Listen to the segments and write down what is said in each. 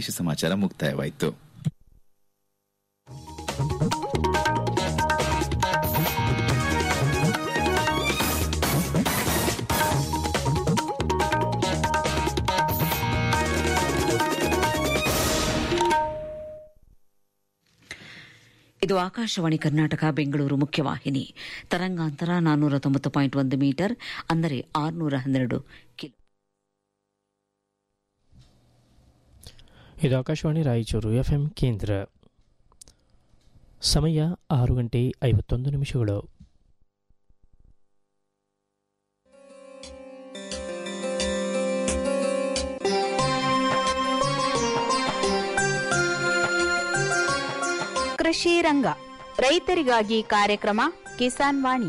ಪ್ರದೇಶ ಸಮಾಚಾರ ಮುಕ್ತಾಯವಾಯಿತು ಇದು ಆಕಾಶವಾಣಿ ಕರ್ನಾಟಕ ಬೆಂಗಳೂರು ಮುಖ್ಯವಾಹಿನಿ ತರಂಗಾಂತರ ನಾನ್ನೂರ ತೊಂಬತ್ತು ಪಾಯಿಂಟ್ ಒಂದು ಮೀಟರ್ ಅಂದರೆ ಆರುನೂರ ಹನ್ನೆರಡು ಕಿಲೋ ಇದು ಆಕಾಶವಾಣಿ ರಾಯಚೂರು ಎಫ್ಎಂ ಕೇಂದ್ರ ಸಮಯ ಆರು ಗಂಟೆ ಐವತ್ತೊಂದು ನಿಮಿಷಗಳು ಕೃಷಿ ರಂಗ ರೈತರಿಗಾಗಿ ಕಾರ್ಯಕ್ರಮ ಕಿಸಾನ್ ವಾಣಿ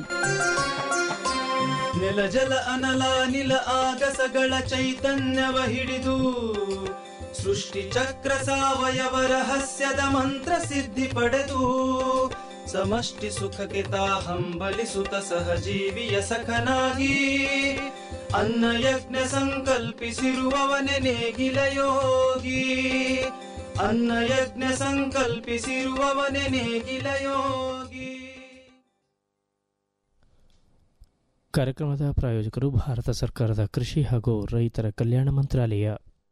ನೆಲ ಜಲ ಅನಲ ನಿಲ ಆಗಸಗಳ ಚೈತನ್ಯವ ಹಿಡಿದು ಸೃಷ್ಟಿ ಚಕ್ರ ಸಾವಯವ ರಹಸ್ಯದ ಮಂತ್ರ ಸಿದ್ಧಿ ಪಡೆದು ಸಮಷ್ಟಿ ಸುಖಕ್ಕೆ ತಾ ಹಂಬಲಿಸುತ್ತ ಸಹಜೀವಿಯ ಸಖನಾಗಿ ಅನ್ನ ಯಜ್ಞ ಸಂಕಲ್ಪಿಸಿರುವವನೆ ನೇಗಿಲ ಯೋಗಿ ಅನ್ನ ಯಜ್ಞ ಸಂಕಲ್ಪಿಸಿರುವವನೆ ನೇಗಿಲ ಯೋಗಿ ಕಾರ್ಯಕ್ರಮದ ಪ್ರಾಯೋಜಕರು ಭಾರತ ಸರ್ಕಾರದ ಕೃಷಿ ಹಾಗೂ ರೈತರ ಕಲ್ಯಾಣ ಮಂತ್ರಾಲಯ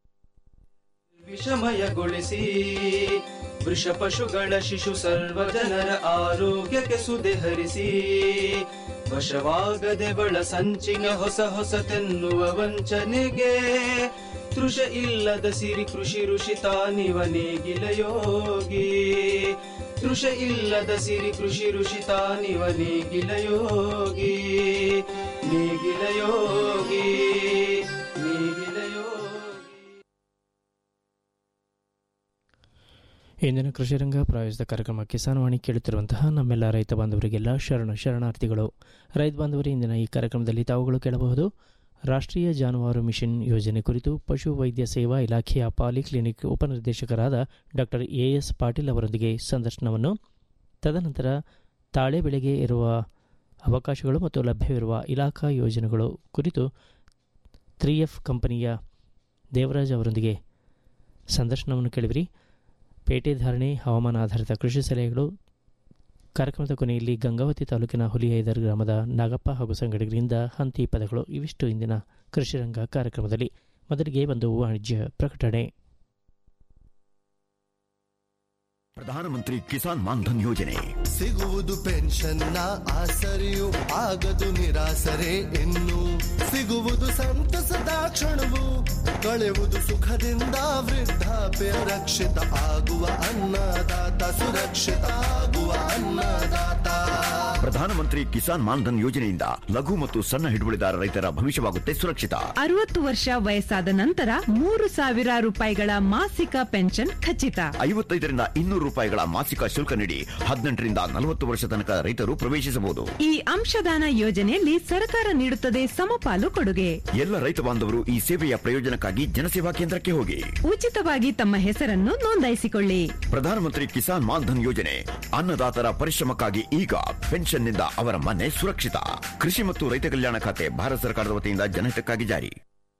ವಿಷಮಯಗೊಳಿಸಿ ವೃಷ ಪಶುಗಳ ಶಿಶು ಸರ್ವ ಜನರ ಆರೋಗ್ಯಕ್ಕೆ ಸುದೆ ಹರಿಸಿ ವಶವಾಗದೆ ಬಳ ಸಂಚಿನ ಹೊಸ ಹೊಸತೆನ್ನುವ ವಂಚನೆಗೆ ತೃಷ ಇಲ್ಲದ ಸಿರಿ ಕೃಷಿ ಋಷಿ ತಾನಿವ ನೇಗಿಲ ಯೋಗಿ ತೃಷ ಇಲ್ಲದ ಸಿರಿ ಕೃಷಿ ಋಷಿ ತಾನಿವ ನೇಗಿಲ ಯೋಗಿ ನೇಗಿಲ ಯೋಗಿ ನೇಗಿಲ ಯೋಗಿ ಇಂದಿನ ಕೃಷಿರಂಗ ಪ್ರಾಯೋಜಿತ ಕಾರ್ಯಕ್ರಮ ಕಿಸಾನ್ವಾಣಿ ಕೇಳುತ್ತಿರುವಂತಹ ನಮ್ಮೆಲ್ಲ ರೈತ ಬಾಂಧವರಿಗೆಲ್ಲ ಶರಣ ಶರಣಾರ್ಥಿಗಳು ರೈತ ಬಾಂಧವರು ಇಂದಿನ ಈ ಕಾರ್ಯಕ್ರಮದಲ್ಲಿ ತಾವುಗಳು ಕೇಳಬಹುದು ರಾಷ್ಟ್ರೀಯ ಜಾನುವಾರು ಮಿಷನ್ ಯೋಜನೆ ಕುರಿತು ಪಶು ವೈದ್ಯ ಸೇವಾ ಇಲಾಖೆಯ ಪಾಲಿಕ್ಲಿನಿಕ್ ಉಪನಿರ್ದೇಶಕರಾದ ಡಾಕ್ಟರ್ ಎ ಎಸ್ ಪಾಟೀಲ್ ಅವರೊಂದಿಗೆ ಸಂದರ್ಶನವನ್ನು ತದನಂತರ ತಾಳೆ ಬೆಳೆಗೆ ಇರುವ ಅವಕಾಶಗಳು ಮತ್ತು ಲಭ್ಯವಿರುವ ಇಲಾಖಾ ಯೋಜನೆಗಳು ಕುರಿತು ತ್ರೀ ಎಫ್ ಕಂಪನಿಯ ದೇವರಾಜ್ ಅವರೊಂದಿಗೆ ಸಂದರ್ಶನವನ್ನು ಕೇಳಿವಿರಿ ಪೇಟೆ ಧಾರಣೆ ಹವಾಮಾನ ಆಧಾರಿತ ಕೃಷಿ ಸಲಹೆಗಳು ಕಾರ್ಯಕ್ರಮದ ಕೊನೆಯಲ್ಲಿ ಗಂಗಾವತಿ ತಾಲೂಕಿನ ಹುಲಿಹೈದರ್ ಗ್ರಾಮದ ನಾಗಪ್ಪ ಹಾಗೂ ಸಂಗಡಿಗರಿಂದ ಹಂತಿ ಪದಗಳು ಇವಿಷ್ಟು ಇಂದಿನ ಕೃಷಿರಂಗ ಕಾರ್ಯಕ್ರಮದಲ್ಲಿ ಮೊದಲಿಗೆ ಒಂದು ವಾಣಿಜ್ಯ ಪ್ರಕಟಣೆ ಪ್ರಧಾನಮಂತ್ರಿ ಕಿಸಾನ್ ಮಾನ್ಧನ್ ಯೋಜನೆ ಸಿಗುವುದು ಪೆನ್ಷನ್ನ ಆಸರೆಯು ಆಗದು ನಿರಾಸರೆ ಇನ್ನು ಸಿಗುವುದು ಸಂತಸದ ಕ್ಷಣವು ಕಳೆವುದು ಸುಖದಿಂದ ವೃದ್ಧಾಪ್ಯ ರಕ್ಷಿತ ಆಗುವ ಅನ್ನದಾತ ಸುರಕ್ಷಿತ ಆಗುವ ಅನ್ನದಾತ ಪ್ರಧಾನಮಂತ್ರಿ ಕಿಸಾನ್ ಮಾನ್ಧನ್ ಯೋಜನೆಯಿಂದ ಲಘು ಮತ್ತು ಸಣ್ಣ ಹಿಡುವಳಿದಾರ ರೈತರ ಭವಿಷ್ಯವಾಗುತ್ತೆ ಸುರಕ್ಷಿತ ಅರವತ್ತು ವರ್ಷ ವಯಸ್ಸಾದ ನಂತರ ಮೂರು ಸಾವಿರ ರೂಪಾಯಿಗಳ ಮಾಸಿಕ ಪೆನ್ಷನ್ ಖಚಿತ ಐವತ್ತೈದರಿಂದ ಇನ್ನೂರು ರೂಪಾಯಿಗಳ ಮಾಸಿಕ ಶುಲ್ಕ ನೀಡಿ ಹದಿನೆಂಟರಿಂದ ನಲವತ್ತು ವರ್ಷ ತನಕ ರೈತರು ಪ್ರವೇಶಿಸಬಹುದು ಈ ಅಂಶದಾನ ಯೋಜನೆಯಲ್ಲಿ ಸರ್ಕಾರ ನೀಡುತ್ತದೆ ಸಮಪಾಲು ಕೊಡುಗೆ ಎಲ್ಲ ರೈತ ಬಾಂಧವರು ಈ ಸೇವೆಯ ಪ್ರಯೋಜನಕ್ಕಾಗಿ ಜನಸೇವಾ ಕೇಂದ್ರಕ್ಕೆ ಹೋಗಿ ಉಚಿತವಾಗಿ ತಮ್ಮ ಹೆಸರನ್ನು ನೋಂದಾಯಿಸಿಕೊಳ್ಳಿ ಪ್ರಧಾನಮಂತ್ರಿ ಕಿಸಾನ್ ಮಾನ್ಧನ್ ಯೋಜನೆ ಅನ್ನದಾತರ ಪರಿಶ್ರಮಕ್ಕಾಗಿ ಈಗ ಪೆನ್ಷನ್ನಿಂದ ಅವರ ಮನೆ ಸುರಕ್ಷಿತ ಕೃಷಿ ಮತ್ತು ರೈತ ಕಲ್ಯಾಣ ಖಾತೆ ಭಾರತ ಸರ್ಕಾರದ ವತಿಯಿಂದ ಜನಹಿತಕ್ಕಾಗಿ ಜಾರಿ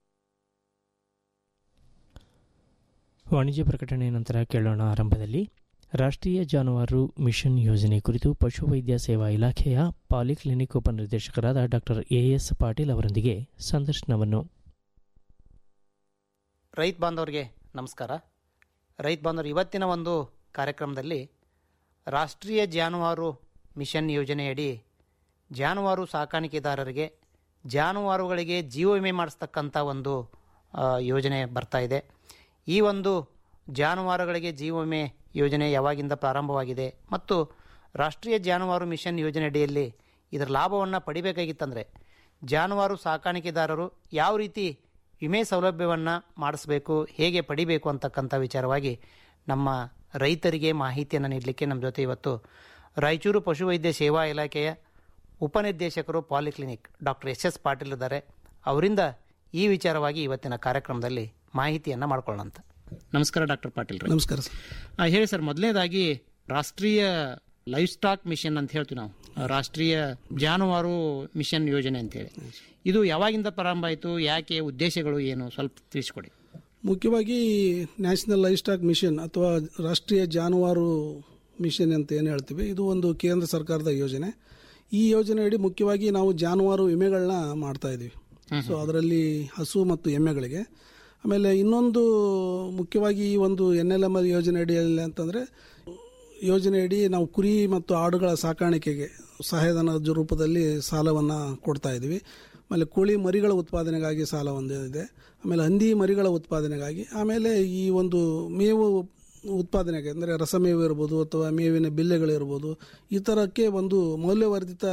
ವಾಣಿಜ್ಯ ಪ್ರಕಟಣೆ ನಂತರ ಕೇಳೋಣ ಆರಂಭದಲ್ಲಿ ರಾಷ್ಟ್ರೀಯ ಜಾನುವಾರು ಮಿಷನ್ ಯೋಜನೆ ಕುರಿತು ಪಶುವೈದ್ಯ ಸೇವಾ ಇಲಾಖೆಯ ಪಾಲಿಕ್ಲಿನಿಕ್ ಉಪನಿರ್ದೇಶಕರಾದ ಡಾಕ್ಟರ್ ಎ ಎಸ್ ಪಾಟೀಲ್ ಅವರೊಂದಿಗೆ ಸಂದರ್ಶನವನ್ನು ರೈತ ಬಾಂಧವರಿಗೆ ನಮಸ್ಕಾರ ರೈತ ಬಾಂಧವರು ಇವತ್ತಿನ ಒಂದು ಕಾರ್ಯಕ್ರಮದಲ್ಲಿ ರಾಷ್ಟ್ರೀಯ ಜಾನುವಾರು ಮಿಷನ್ ಯೋಜನೆಯಡಿ ಜಾನುವಾರು ಸಾಕಾಣಿಕೆದಾರರಿಗೆ ಜಾನುವಾರುಗಳಿಗೆ ಜೀವ ವಿಮೆ ಮಾಡಿಸ್ತಕ್ಕಂಥ ಒಂದು ಆ, ಯೋಜನೆ ಬರ್ತಾ ಇದೆ ಈ ಒಂದು ಜಾನುವಾರುಗಳಿಗೆ ಜೀವ ವಿಮೆ ಯೋಜನೆ ಯಾವಾಗಿಂದ ಪ್ರಾರಂಭವಾಗಿದೆ ಮತ್ತು ರಾಷ್ಟ್ರೀಯ ಜಾನುವಾರು ಮಿಷನ್ ಯೋಜನೆ ಅಡಿಯಲ್ಲಿ ಇದರ ಲಾಭವನ್ನು ಪಡಿಬೇಕಾಗಿತ್ತಂದರೆ ಜಾನುವಾರು ಸಾಕಾಣಿಕೆದಾರರು ಯಾವ ರೀತಿ ವಿಮೆ ಸೌಲಭ್ಯವನ್ನು ಮಾಡಿಸ್ಬೇಕು ಹೇಗೆ ಪಡಿಬೇಕು ಅಂತಕ್ಕಂಥ ವಿಚಾರವಾಗಿ ನಮ್ಮ ರೈತರಿಗೆ ಮಾಹಿತಿಯನ್ನು ನೀಡಲಿಕ್ಕೆ ನಮ್ಮ ಜೊತೆ ಇವತ್ತು ರಾಯಚೂರು ಪಶುವೈದ್ಯ ಸೇವಾ ಇಲಾಖೆಯ ಉಪನಿರ್ದೇಶಕರು polyclinic doctor S S Patil ಇದ್ದಾರೆ ಅವರಿಂದ ಈ ವಿಚಾರವಾಗಿ ಇವತ್ತಿನ ಕಾರ್ಯಕ್ರಮದಲ್ಲಿ ಮಾಹಿತಿಯನ್ನು ಮಾಡ್ಕೊಳ್ಳೋಣ ಅಂತ ನಮಸ್ಕಾರ ಡಾಕ್ಟರ್ ಪಾಟೀಲ್ ನಮಸ್ಕಾರ ಸರ್ ಆ, ಹೇಳಿ ಸರ್ ಮೊದಲನೇದಾಗಿ ರಾಷ್ಟ್ರೀಯ ಲೈಫ್ ಸ್ಟಾಕ್ ಮಿಷನ್ ಅಂತ ಹೇಳ್ತೀವಿ ನಾವು ಆ, ರಾಷ್ಟ್ರೀಯ ಜಾನುವಾರು ಮಿಷನ್ ಯೋಜನೆ ಅಂತೇಳಿ ಇದು ಯಾವಾಗಿಂದ ಪ್ರಾರಂಭ ಆಯಿತು ಯಾಕೆ ಉದ್ದೇಶಗಳು ಏನು ಸ್ವಲ್ಪ ತಿಳಿಸ್ಕೊಡಿ ಮುಖ್ಯವಾಗಿ ನ್ಯಾಷನಲ್ ಲೈಫ್ ಸ್ಟಾಕ್ ಮಿಷನ್ ಅಥವಾ ರಾಷ್ಟ್ರೀಯ ಜಾನುವಾರು ಮಿಷನ್ ಅಂತ ಏನು ಹೇಳ್ತೀವಿ ಇದು ಒಂದು ಕೇಂದ್ರ ಸರ್ಕಾರದ ಯೋಜನೆ ಈ ಯೋಜನೆಯಡಿ ಮುಖ್ಯವಾಗಿ ನಾವು ಜಾನುವಾರು ವಿಮೆಗಳನ್ನ ಮಾಡ್ತಾ ಇದ್ದೀವಿ ಸೊ ಅದರಲ್ಲಿ ಹಸು ಮತ್ತು ಎಮ್ಮೆಗಳಿಗೆ ಆಮೇಲೆ ಇನ್ನೊಂದು ಮುಖ್ಯವಾಗಿ ಈ ಒಂದು ಎನ್ ಎಲ್ ಎಮ್ ಎಲ್ ಯೋಜನೆ ಅಡಿಯಲ್ಲಿ ಅಂತಂದರೆ ಯೋಜನೆಯಡಿ ನಾವು ಕುರಿ ಮತ್ತು ಆಡುಗಳ ಸಾಕಾಣಿಕೆಗೆ ಸಹಾಯಧನದ ರೂಪದಲ್ಲಿ ಸಾಲವನ್ನು ಕೊಡ್ತಾ ಇದ್ದೀವಿ ಆಮೇಲೆ ಕೋಳಿ ಮರಿಗಳ ಉತ್ಪಾದನೆಗಾಗಿ ಸಾಲ ಒಂದಿದೆ ಆಮೇಲೆ ಹಂದಿ ಮರಿಗಳ ಉತ್ಪಾದನೆಗಾಗಿ ಆಮೇಲೆ ಈ ಒಂದು ಮೇವು ಉತ್ಪಾದನೆಗೆ ಅಂದರೆ ರಸಮೇವು ಇರ್ಬೋದು ಅಥವಾ ಮೇವಿನ ಬಿಲ್ಲೆಗಳಿರ್ಬೋದು ಈ ಥರಕ್ಕೆ ಒಂದು ಮೌಲ್ಯವರ್ಧಿತ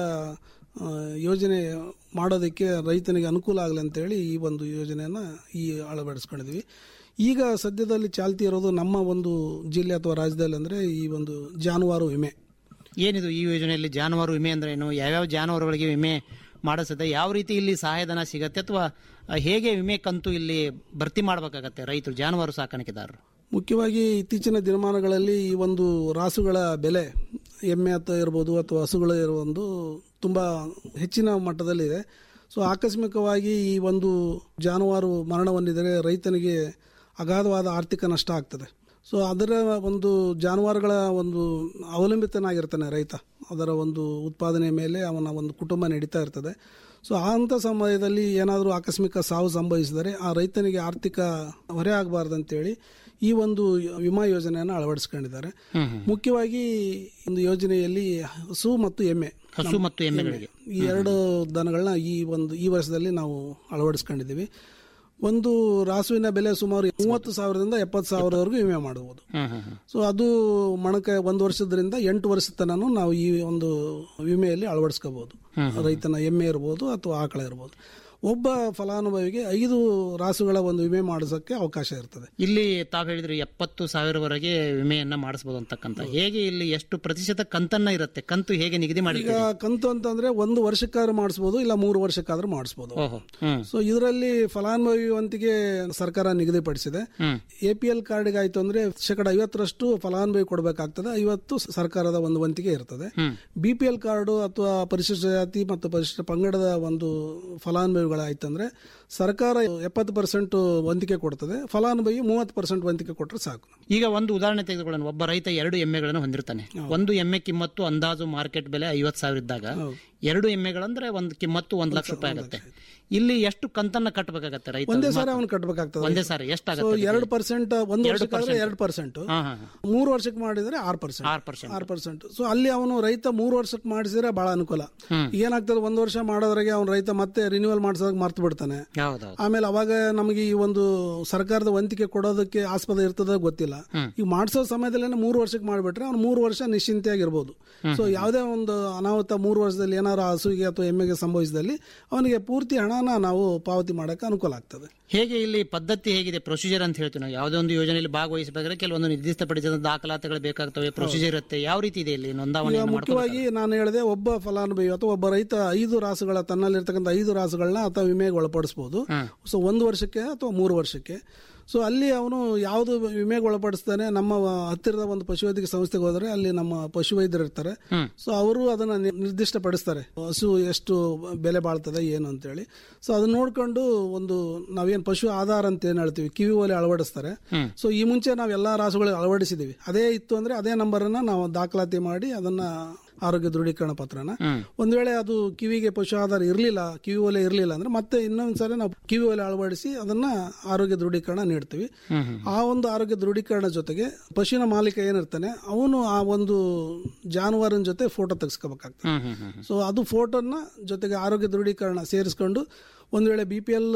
ಆ, ಯೋಜನೆ ಮಾಡೋದಕ್ಕೆ ರೈತನಿಗೆ ಅನುಕೂಲ ಆಗಲಿ ಅಂತೇಳಿ ಈ ಒಂದು ಯೋಜನೆಯನ್ನು ಈ ಅಳವಡಿಸ್ಕೊಂಡಿದ್ವಿ ಈಗ ಸದ್ಯದಲ್ಲಿ ಚಾಲ್ತಿ ಇರೋದು ನಮ್ಮ ಒಂದು ಜಿಲ್ಲೆ ಅಥವಾ ರಾಜ್ಯದಲ್ಲಿ ಅಂದರೆ ಈ ಒಂದು ಜಾನುವಾರು ವಿಮೆ ಏನಿದು ಈ ಯೋಜನೆಯಲ್ಲಿ ಜಾನುವಾರು ವಿಮೆ ಅಂದ್ರೆ ಏನು ಯಾವ್ಯಾವ ಜಾನುವಾರುಗಳಿಗೆ ವಿಮೆ ಮಾಡಿಸುತ್ತೆ ಯಾವ ರೀತಿ ಇಲ್ಲಿ ಸಹಾಯಧನ ಸಿಗತ್ತೆ ಅಥವಾ ಹೇಗೆ ವಿಮೆ ಕಂತು ಇಲ್ಲಿ ಭರ್ತಿ ಮಾಡಬೇಕಾಗತ್ತೆ ರೈತರು ಜಾನುವಾರು ಸಾಕಾಣಿಕೆದಾರರು ಮುಖ್ಯವಾಗಿ ಇತ್ತೀಚಿನ ದಿನಮಾನಗಳಲ್ಲಿ ಈ ಒಂದು ರಾಸುಗಳ ಬೆಲೆ ಎಮ್ಮೆ ಅಥವಾ ಇರ್ಬೋದು ಅಥವಾ ಹಸುಗಳ ಒಂದು ತುಂಬ ಹೆಚ್ಚಿನ ಮಟ್ಟದಲ್ಲಿದೆ ಸೊ ಆಕಸ್ಮಿಕವಾಗಿ ಈ ಒಂದು ಜಾನುವಾರು ಮರಣ ಹೊಂದಿದರೆ ರೈತನಿಗೆ ಅಗಾಧವಾದ ಆರ್ಥಿಕ ನಷ್ಟ ಆಗ್ತದೆ ಸೊ ಅದರ ಒಂದು ಜಾನುವಾರುಗಳ ಒಂದು ಅವಲಂಬಿತನಾಗಿರ್ತಾನೆ ರೈತ ಅದರ ಒಂದು ಉತ್ಪಾದನೆ ಮೇಲೆ ಅವನ ಒಂದು ಕುಟುಂಬ ನಡೀತಾ ಇರ್ತದೆ ಸೊ ಅಂಥ ಸಮಯದಲ್ಲಿ ಏನಾದರೂ ಆಕಸ್ಮಿಕ ಸಾವು ಸಂಭವಿಸಿದರೆ ಆ ರೈತನಿಗೆ ಆರ್ಥಿಕ ಹೊರೆ ಆಗಬಾರ್ದಂತೇಳಿ ಈ ಒಂದು ವಿಮಾ ಯೋಜನೆಯನ್ನು ಅಳವಡಿಸ್ಕೊಂಡಿದ್ದಾರೆ ಮುಖ್ಯವಾಗಿ ಒಂದು ಯೋಜನೆಯಲ್ಲಿ ಹಸು ಮತ್ತು ಎಮ್ಮೆ ಹಸು ಮತ್ತು ಎಮ್ಮೆಗಳಿಗೆ ಈ ಎರಡು ದನಗಳನ್ನ ಈ ಒಂದು ಈ ವರ್ಷದಲ್ಲಿ ನಾವು ಅಳವಡಿಸ್ಕೊಂಡಿದ್ದೀವಿ ಒಂದು ರಾಸುವಿನ ಬೆಲೆ ಸುಮಾರು ಮೂವತ್ತು ಸಾವಿರದಿಂದ ಎಪ್ಪತ್ತು ಸಾವಿರದವರೆಗೂ ವಿಮೆ ಮಾಡಬಹುದು ಸೊ ಅದು ಮಣಕ ಒಂದು ವರ್ಷದಿಂದ ಎಂಟು ವರ್ಷದ ತನಕ ನಾವು ಈ ಒಂದು ವಿಮೆಯಲ್ಲಿ ಅಳವಡಿಸ್ಕೋಬಹುದು ರೈತನ ಎಮ್ಮೆ ಇರ್ಬೋದು ಅಥವಾ ಆಕಳ ಇರ್ಬೋದು ಒಬ್ಬ ಫಲಾನುಭವಿಗೆ ಐದು ರಾಸುಗಳ ಒಂದು ವಿಮೆ ಮಾಡಿಸೋಕ್ಕೆ ಅವಕಾಶ ಇರ್ತದೆ ಇಲ್ಲಿ ತಾವು ಹೇಳಿದ್ರಿ ಎಪ್ಪತ್ತು ಸಾವಿರವರೆಗೆ ವಿಮೆಯನ್ನ ಮಾಡಿಸಬಹುದು ಅಂತಕ್ಕಂಥ ಹೇಗೆ ಇಲ್ಲಿ ಎಷ್ಟು ಪ್ರತಿಶತ ಕಂತನ್ನ ಇರುತ್ತೆ ಕಂತು ಹೇಗೆ ನಿಗದಿ ಮಾಡಿ ಈಗ ಕಂತು ಅಂತಂದ್ರೆ ಒಂದು ವರ್ಷಕ್ಕಾದ್ರೂ ಮಾಡಿಸ್ಬೋದು ಇಲ್ಲ ಮೂರು ವರ್ಷಕ್ಕಾದ್ರೂ ಮಾಡಿಸ್ಬೋದು ಓಹೋ ಹ್ಮ್ ಸೊ ಇದರಲ್ಲಿ ಫಲಾನುಭವಿ ವಂತಿಗೆ ಸರ್ಕಾರ ನಿಗದಿಪಡಿಸಿದೆ ಎ ಪಿ ಎಲ್ ಕಾರ್ಡ್ಗೆ ಆಯ್ತು ಅಂದ್ರೆ ಶೇಕಡ ಐವತ್ತರಷ್ಟು ಫಲಾನುಭವಿ ಕೊಡಬೇಕಾಗ್ತದೆ ಐವತ್ತು ಸರ್ಕಾರದ ಒಂದು ವಂತಿಗೆ ಇರ್ತದೆ ಬಿ ಪಿ ಎಲ್ ಕಾರ್ಡು ಅಥವಾ ಪರಿಶಿಷ್ಟ ಜಾತಿ ಮತ್ತು ಪರಿಶಿಷ್ಟ ಪಂಗಡದ ಒಂದು ಫಲಾನುಭವಿಗಳಾಯ್ತಂದ್ರೆ ಸರ್ಕಾರ ಎಪ್ಪತ್ತು ಪರ್ಸೆಂಟ್ ವಂತಿಕೆ ಕೊಡ್ತದೆ ಫಲಾನುಭವಿ ಮೂವತ್ತು ಪರ್ಸೆಂಟ್ ವಂತಿಕೆ ಕೊಟ್ಟರೆ ಸಾಕು ಈಗ ಒಂದು ಉದಾಹರಣೆ ತೆಗೆದುಕೊಳ್ಳೋಣ ಒಬ್ಬ ರೈತ ಎರಡು ಎಮ್ಮೆಗಳನ್ನು ಹೊಂದಿರ್ತಾನೆ ಒಂದು ಎಮ್ಮೆ ಕಿಮ್ಮತ್ತು ಅಂದಾಜು ಮಾರ್ಕೆಟ್ ಬೆಲೆ ಐವತ್ತು ಸಾವಿರ ಇದ್ದಾಗ ಎರಡು ಎಮ್ಮೆಗಳಂದ್ರೆ ಒಂದು ಕಿಮ್ಮತ್ತು ಒಂದ್ ಲಕ್ಷ ರೂಪಾಯಿ ಆಗುತ್ತೆ ಇಲ್ಲಿ ಎಷ್ಟು ಕಂತನ್ನ ಕಟ್ಟಬೇಕಾಗತ್ತೆ ರೈತ ಒಂದೇ ಸಾರಿ ಅವನು ಕಟ್ಟಬೇಕಾಗ್ತದೆ ಒಂದೇ ಸಾರಿ ಸೊ ಎಷ್ಟಾಗುತ್ತೆ ಎರಡು ಪರ್ಸೆಂಟ್ ಒಂದು ಎರಡು ವರ್ಷಕ್ಕಾದ್ರೆ percent. ಎರಡು ಪರ್ಸೆಂಟ್ ಹಾ ಹಾ ಹಾ. ಮೂರು ವರ್ಷಕ್ಕೆ ಮಾಡಿದ್ರೆ ಆರು ಪರ್ಸೆಂಟ್ ಆರು ಪರ್ಸೆಂಟ್ ಆರು ಪರ್ಸೆಂಟ್ ಸೊ ಅಲ್ಲಿ ಅವನು ರೈತ ಮೂರು ವರ್ಷಕ್ಕೆ ಮಾಡಿಸಿದ್ರೆ ಬಹಳ ಅನುಕೂಲ ಏನಾಗ್ತದೆ ಒಂದು ವರ್ಷ ಮಾಡೋದ್ರಾಗೆ ಅವ್ನು ರೈತ ಮತ್ತೆ ರಿನ್ಯೂವಲ್ ಮಾಡಿಸೋಕೆ ಮರ್ತು ಬಿಡ್ತಾನೆ ಹೌದೌದು ಆಮೇಲೆ ಅವಾಗ ನಮಗೆ ಈ ಒಂದು ಸರ್ಕಾರದ ವಂತಿಕೆ ಕೊಡೋದಕ್ಕೆ ಆಸ್ಪದ ಇರ್ತದ ಗೊತ್ತಿಲ್ಲ ಈಗ ಮಾಡಿಸೋ ಸಮಯದಲ್ಲೇ ಮೂರು ವರ್ಷಕ್ಕೆ ಮಾಡಿಬಿಟ್ರೆ ಅವ್ನು ಮೂರು ವರ್ಷ ನಿಶ್ಚಿಂತೆಯಾಗಿರ್ಬೋದು ಸೊ ಯಾವುದೇ ಒಂದು ಅನಾಹುತ ಮೂರು ವರ್ಷದಲ್ಲಿ ಏನಾದ್ರು ಹಸುವಿಗೆ ಅಥವಾ ಎಮ್ಮೆಗೆ ಸಂಭವಿಸಿದಲ್ಲಿ ಅವನಿಗೆ ಪೂರ್ತಿ ಹಣನ ನಾವು ಪಾವತಿ ಮಾಡೋಕೆ ಅನುಕೂಲ ಆಗ್ತದೆ ಹೇಗೆ ಇಲ್ಲಿ ಪದ್ಧತಿ ಹೇಗಿದೆ ಪ್ರೊಸೀಜರ್ ಅಂತ ಹೇಳ್ತೀವಿ ನಾವು ಯಾವುದೇ ಒಂದು ಯೋಜನೆಯಲ್ಲಿ ಭಾಗವಹಿಸಬೇಕಾದ್ರೆ ಕೆಲವೊಂದು ನಿರ್ದಿಷ್ಟಪಡಿಸಿದ ದಾಖಲಾತಿಗಳು ಬೇಕಾಗ್ತವೆ ಪ್ರೊಸೀಜರ್ ಇರುತ್ತೆ ಯಾವ ರೀತಿ ಇದೆ ಇಲ್ಲಿ ನೋಂದಾವಣೆ ಈಗ ಮುಖ್ಯವಾಗಿ ನಾನು ಹೇಳಿದೆ ಒಬ್ಬ ಫಲಾನುಭವಿ ಅಥವಾ ಒಬ್ಬ ರೈತ ಐದು ರಾಸುಗಳ ತನ್ನಲ್ಲಿರ್ತಕ್ಕಂಥ ಐದು ರಾಸುಗಳನ್ನ ಅಥವಾ ವಿಮೆಗೆ ಒಳಪಡಿಸಬಹುದು ಸೊ ಒಂದು ವರ್ಷಕ್ಕೆ ಅಥವಾ ಮೂರು ವರ್ಷಕ್ಕೆ ಸೊ ಅಲ್ಲಿ ಅವನು ಯಾವುದು ವಿಮೆಗೆ ಒಳಪಡಿಸ್ತಾನೆ ನಮ್ಮ ಹತ್ತಿರದ ಒಂದು ಪಶುವೈದ್ಯಕೀಯ ಸಂಸ್ಥೆಗೆ ಹೋದರೆ ಅಲ್ಲಿ ನಮ್ಮ ಪಶುವೈದ್ಯರು ಇರ್ತಾರೆ ಸೊ ಅವರು ಅದನ್ನ ನಿ- ನಿರ್ದಿಷ್ಟಪಡಿಸ್ತಾರೆ ಹಸು ಎಷ್ಟು ಬೆಲೆ ಬಾಳ್ತದೆ ಏನು ಅಂತೇಳಿ ಸೊ ಅದನ್ನ ನೋಡ್ಕೊಂಡು ಒಂದು ನಾವೇನು ಪಶು ಆಧಾರ ಅಂತ ಏನ್ ಹೇಳ್ತೀವಿ ಕಿವಿ ಓಲೆ ಅಳವಡಿಸ್ತಾರೆ ಸೊ ಈ ಮುಂಚೆ ನಾವು ಎಲ್ಲಾ ರಾಸುಗಳಿಗೆ ಅಳವಡಿಸಿದೀವಿ ಅದೇ ಇತ್ತು ಅಂದ್ರೆ ಅದೇ ನಂಬರನ್ನ ನಾವು ದಾಖಲಾತಿ ಮಾಡಿ ಅದನ್ನ ಆರೋಗ್ಯ ದೃಢೀಕರಣ ಪತ್ರನ ಒಂದ್ ವೇಳೆ ಅದು ಕಿವಿಗೆ ಪಶು ಆಧಾರ ಇರಲಿಲ್ಲ ಕಿವಿ ಓಲೆ ಇರಲಿಲ್ಲ ಅಂದ್ರೆ ಮತ್ತೆ ಇನ್ನೊಂದ್ಸರಿ ನಾವು ಕಿವಿ ಓಲೆ ಅಳವಡಿಸಿ ಅದನ್ನ ಆರೋಗ್ಯ ದೃಢೀಕರಣ ನೀಡ್ತೀವಿ ಆ ಒಂದು ಆರೋಗ್ಯ ದೃಢೀಕರಣ ಜೊತೆಗೆ ಪಶುವಿನ ಮಾಲೀಕ ಏನಿರ್ತಾನೆ ಅವನು ಆ ಒಂದು ಜಾನುವಾರಿನ ಜೊತೆ ಫೋಟೋ ತೆಗೆಸ್ಕೋಬೇಕಾಗ್ತದೆ ಸೊ ಅದು ಫೋಟೋನ ಜೊತೆಗೆ ಆರೋಗ್ಯ ದೃಢೀಕರಣ ಸೇರಿಸ್ಕೊಂಡು ಒಂದು ವೇಳೆ ಬಿ ಪಿ ಎಲ್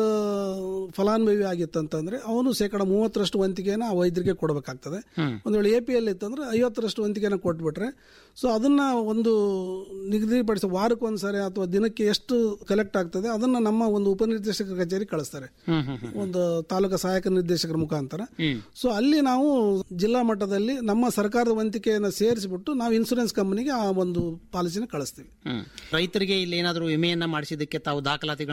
ಫಲಾನುಭವಿ ಆಗಿತ್ತಂತಂದ್ರೆ ಅವನು ಶೇಕಡ ಮೂವತ್ತರಷ್ಟು ವಂತಿಗೆನ ಆ ವೈದ್ಯರಿಗೆ ಕೊಡಬೇಕಾಗ್ತದೆ ಒಂದು ವೇಳೆ ಎ ಪಿ ಎಲ್ ಇತ್ತಂದ್ರೆ ಐವತ್ತರಷ್ಟು ವಂತಿಗೆನ ಕೊಟ್ಬಿಟ್ರೆ ಸೊ ಅದನ್ನ ಒಂದು ನಿಗದಿಪಡಿಸಿ ವಾರಕ್ಕೆ ಒಂದ್ಸರಿ ಅಥವಾ ದಿನಕ್ಕೆ ಎಷ್ಟು ಕಲೆಕ್ಟ್ ಆಗ್ತದೆ ಅದನ್ನ ನಮ್ಮ ಒಂದು ಉಪನಿರ್ದೇಶಕ ಕಚೇರಿ ಕಳಿಸ್ತಾರೆ ಒಂದು ತಾಲೂಕಾ ಸಹಾಯಕ ನಿರ್ದೇಶಕರ ಮುಖಾಂತರ ಸೊ ಅಲ್ಲಿ ನಾವು ಜಿಲ್ಲಾ ಮಟ್ಟದಲ್ಲಿ ನಮ್ಮ ಸರ್ಕಾರದ ವಂತಿಕೆಯನ್ನು ಸೇರಿಸಿಬಿಟ್ಟು ನಾವು ಇನ್ಸೂರೆನ್ಸ್ ಕಂಪನಿಗೆ ಆ ಒಂದು ಪಾಲಿಸಿನ ಕಳಿಸ್ತೀವಿ ಹ್ಮ್. ರೈತರಿಗೆ ಇಲ್ಲಿ ಏನಾದರೂ ವಿಮೆಯನ್ನ ಮಾಡಿಸಿದ್ದಕ್ಕೆ ತಾವು ದಾಖಲಾತಿಗಳನ್ನ ಕೊಡ್ತೀರಾ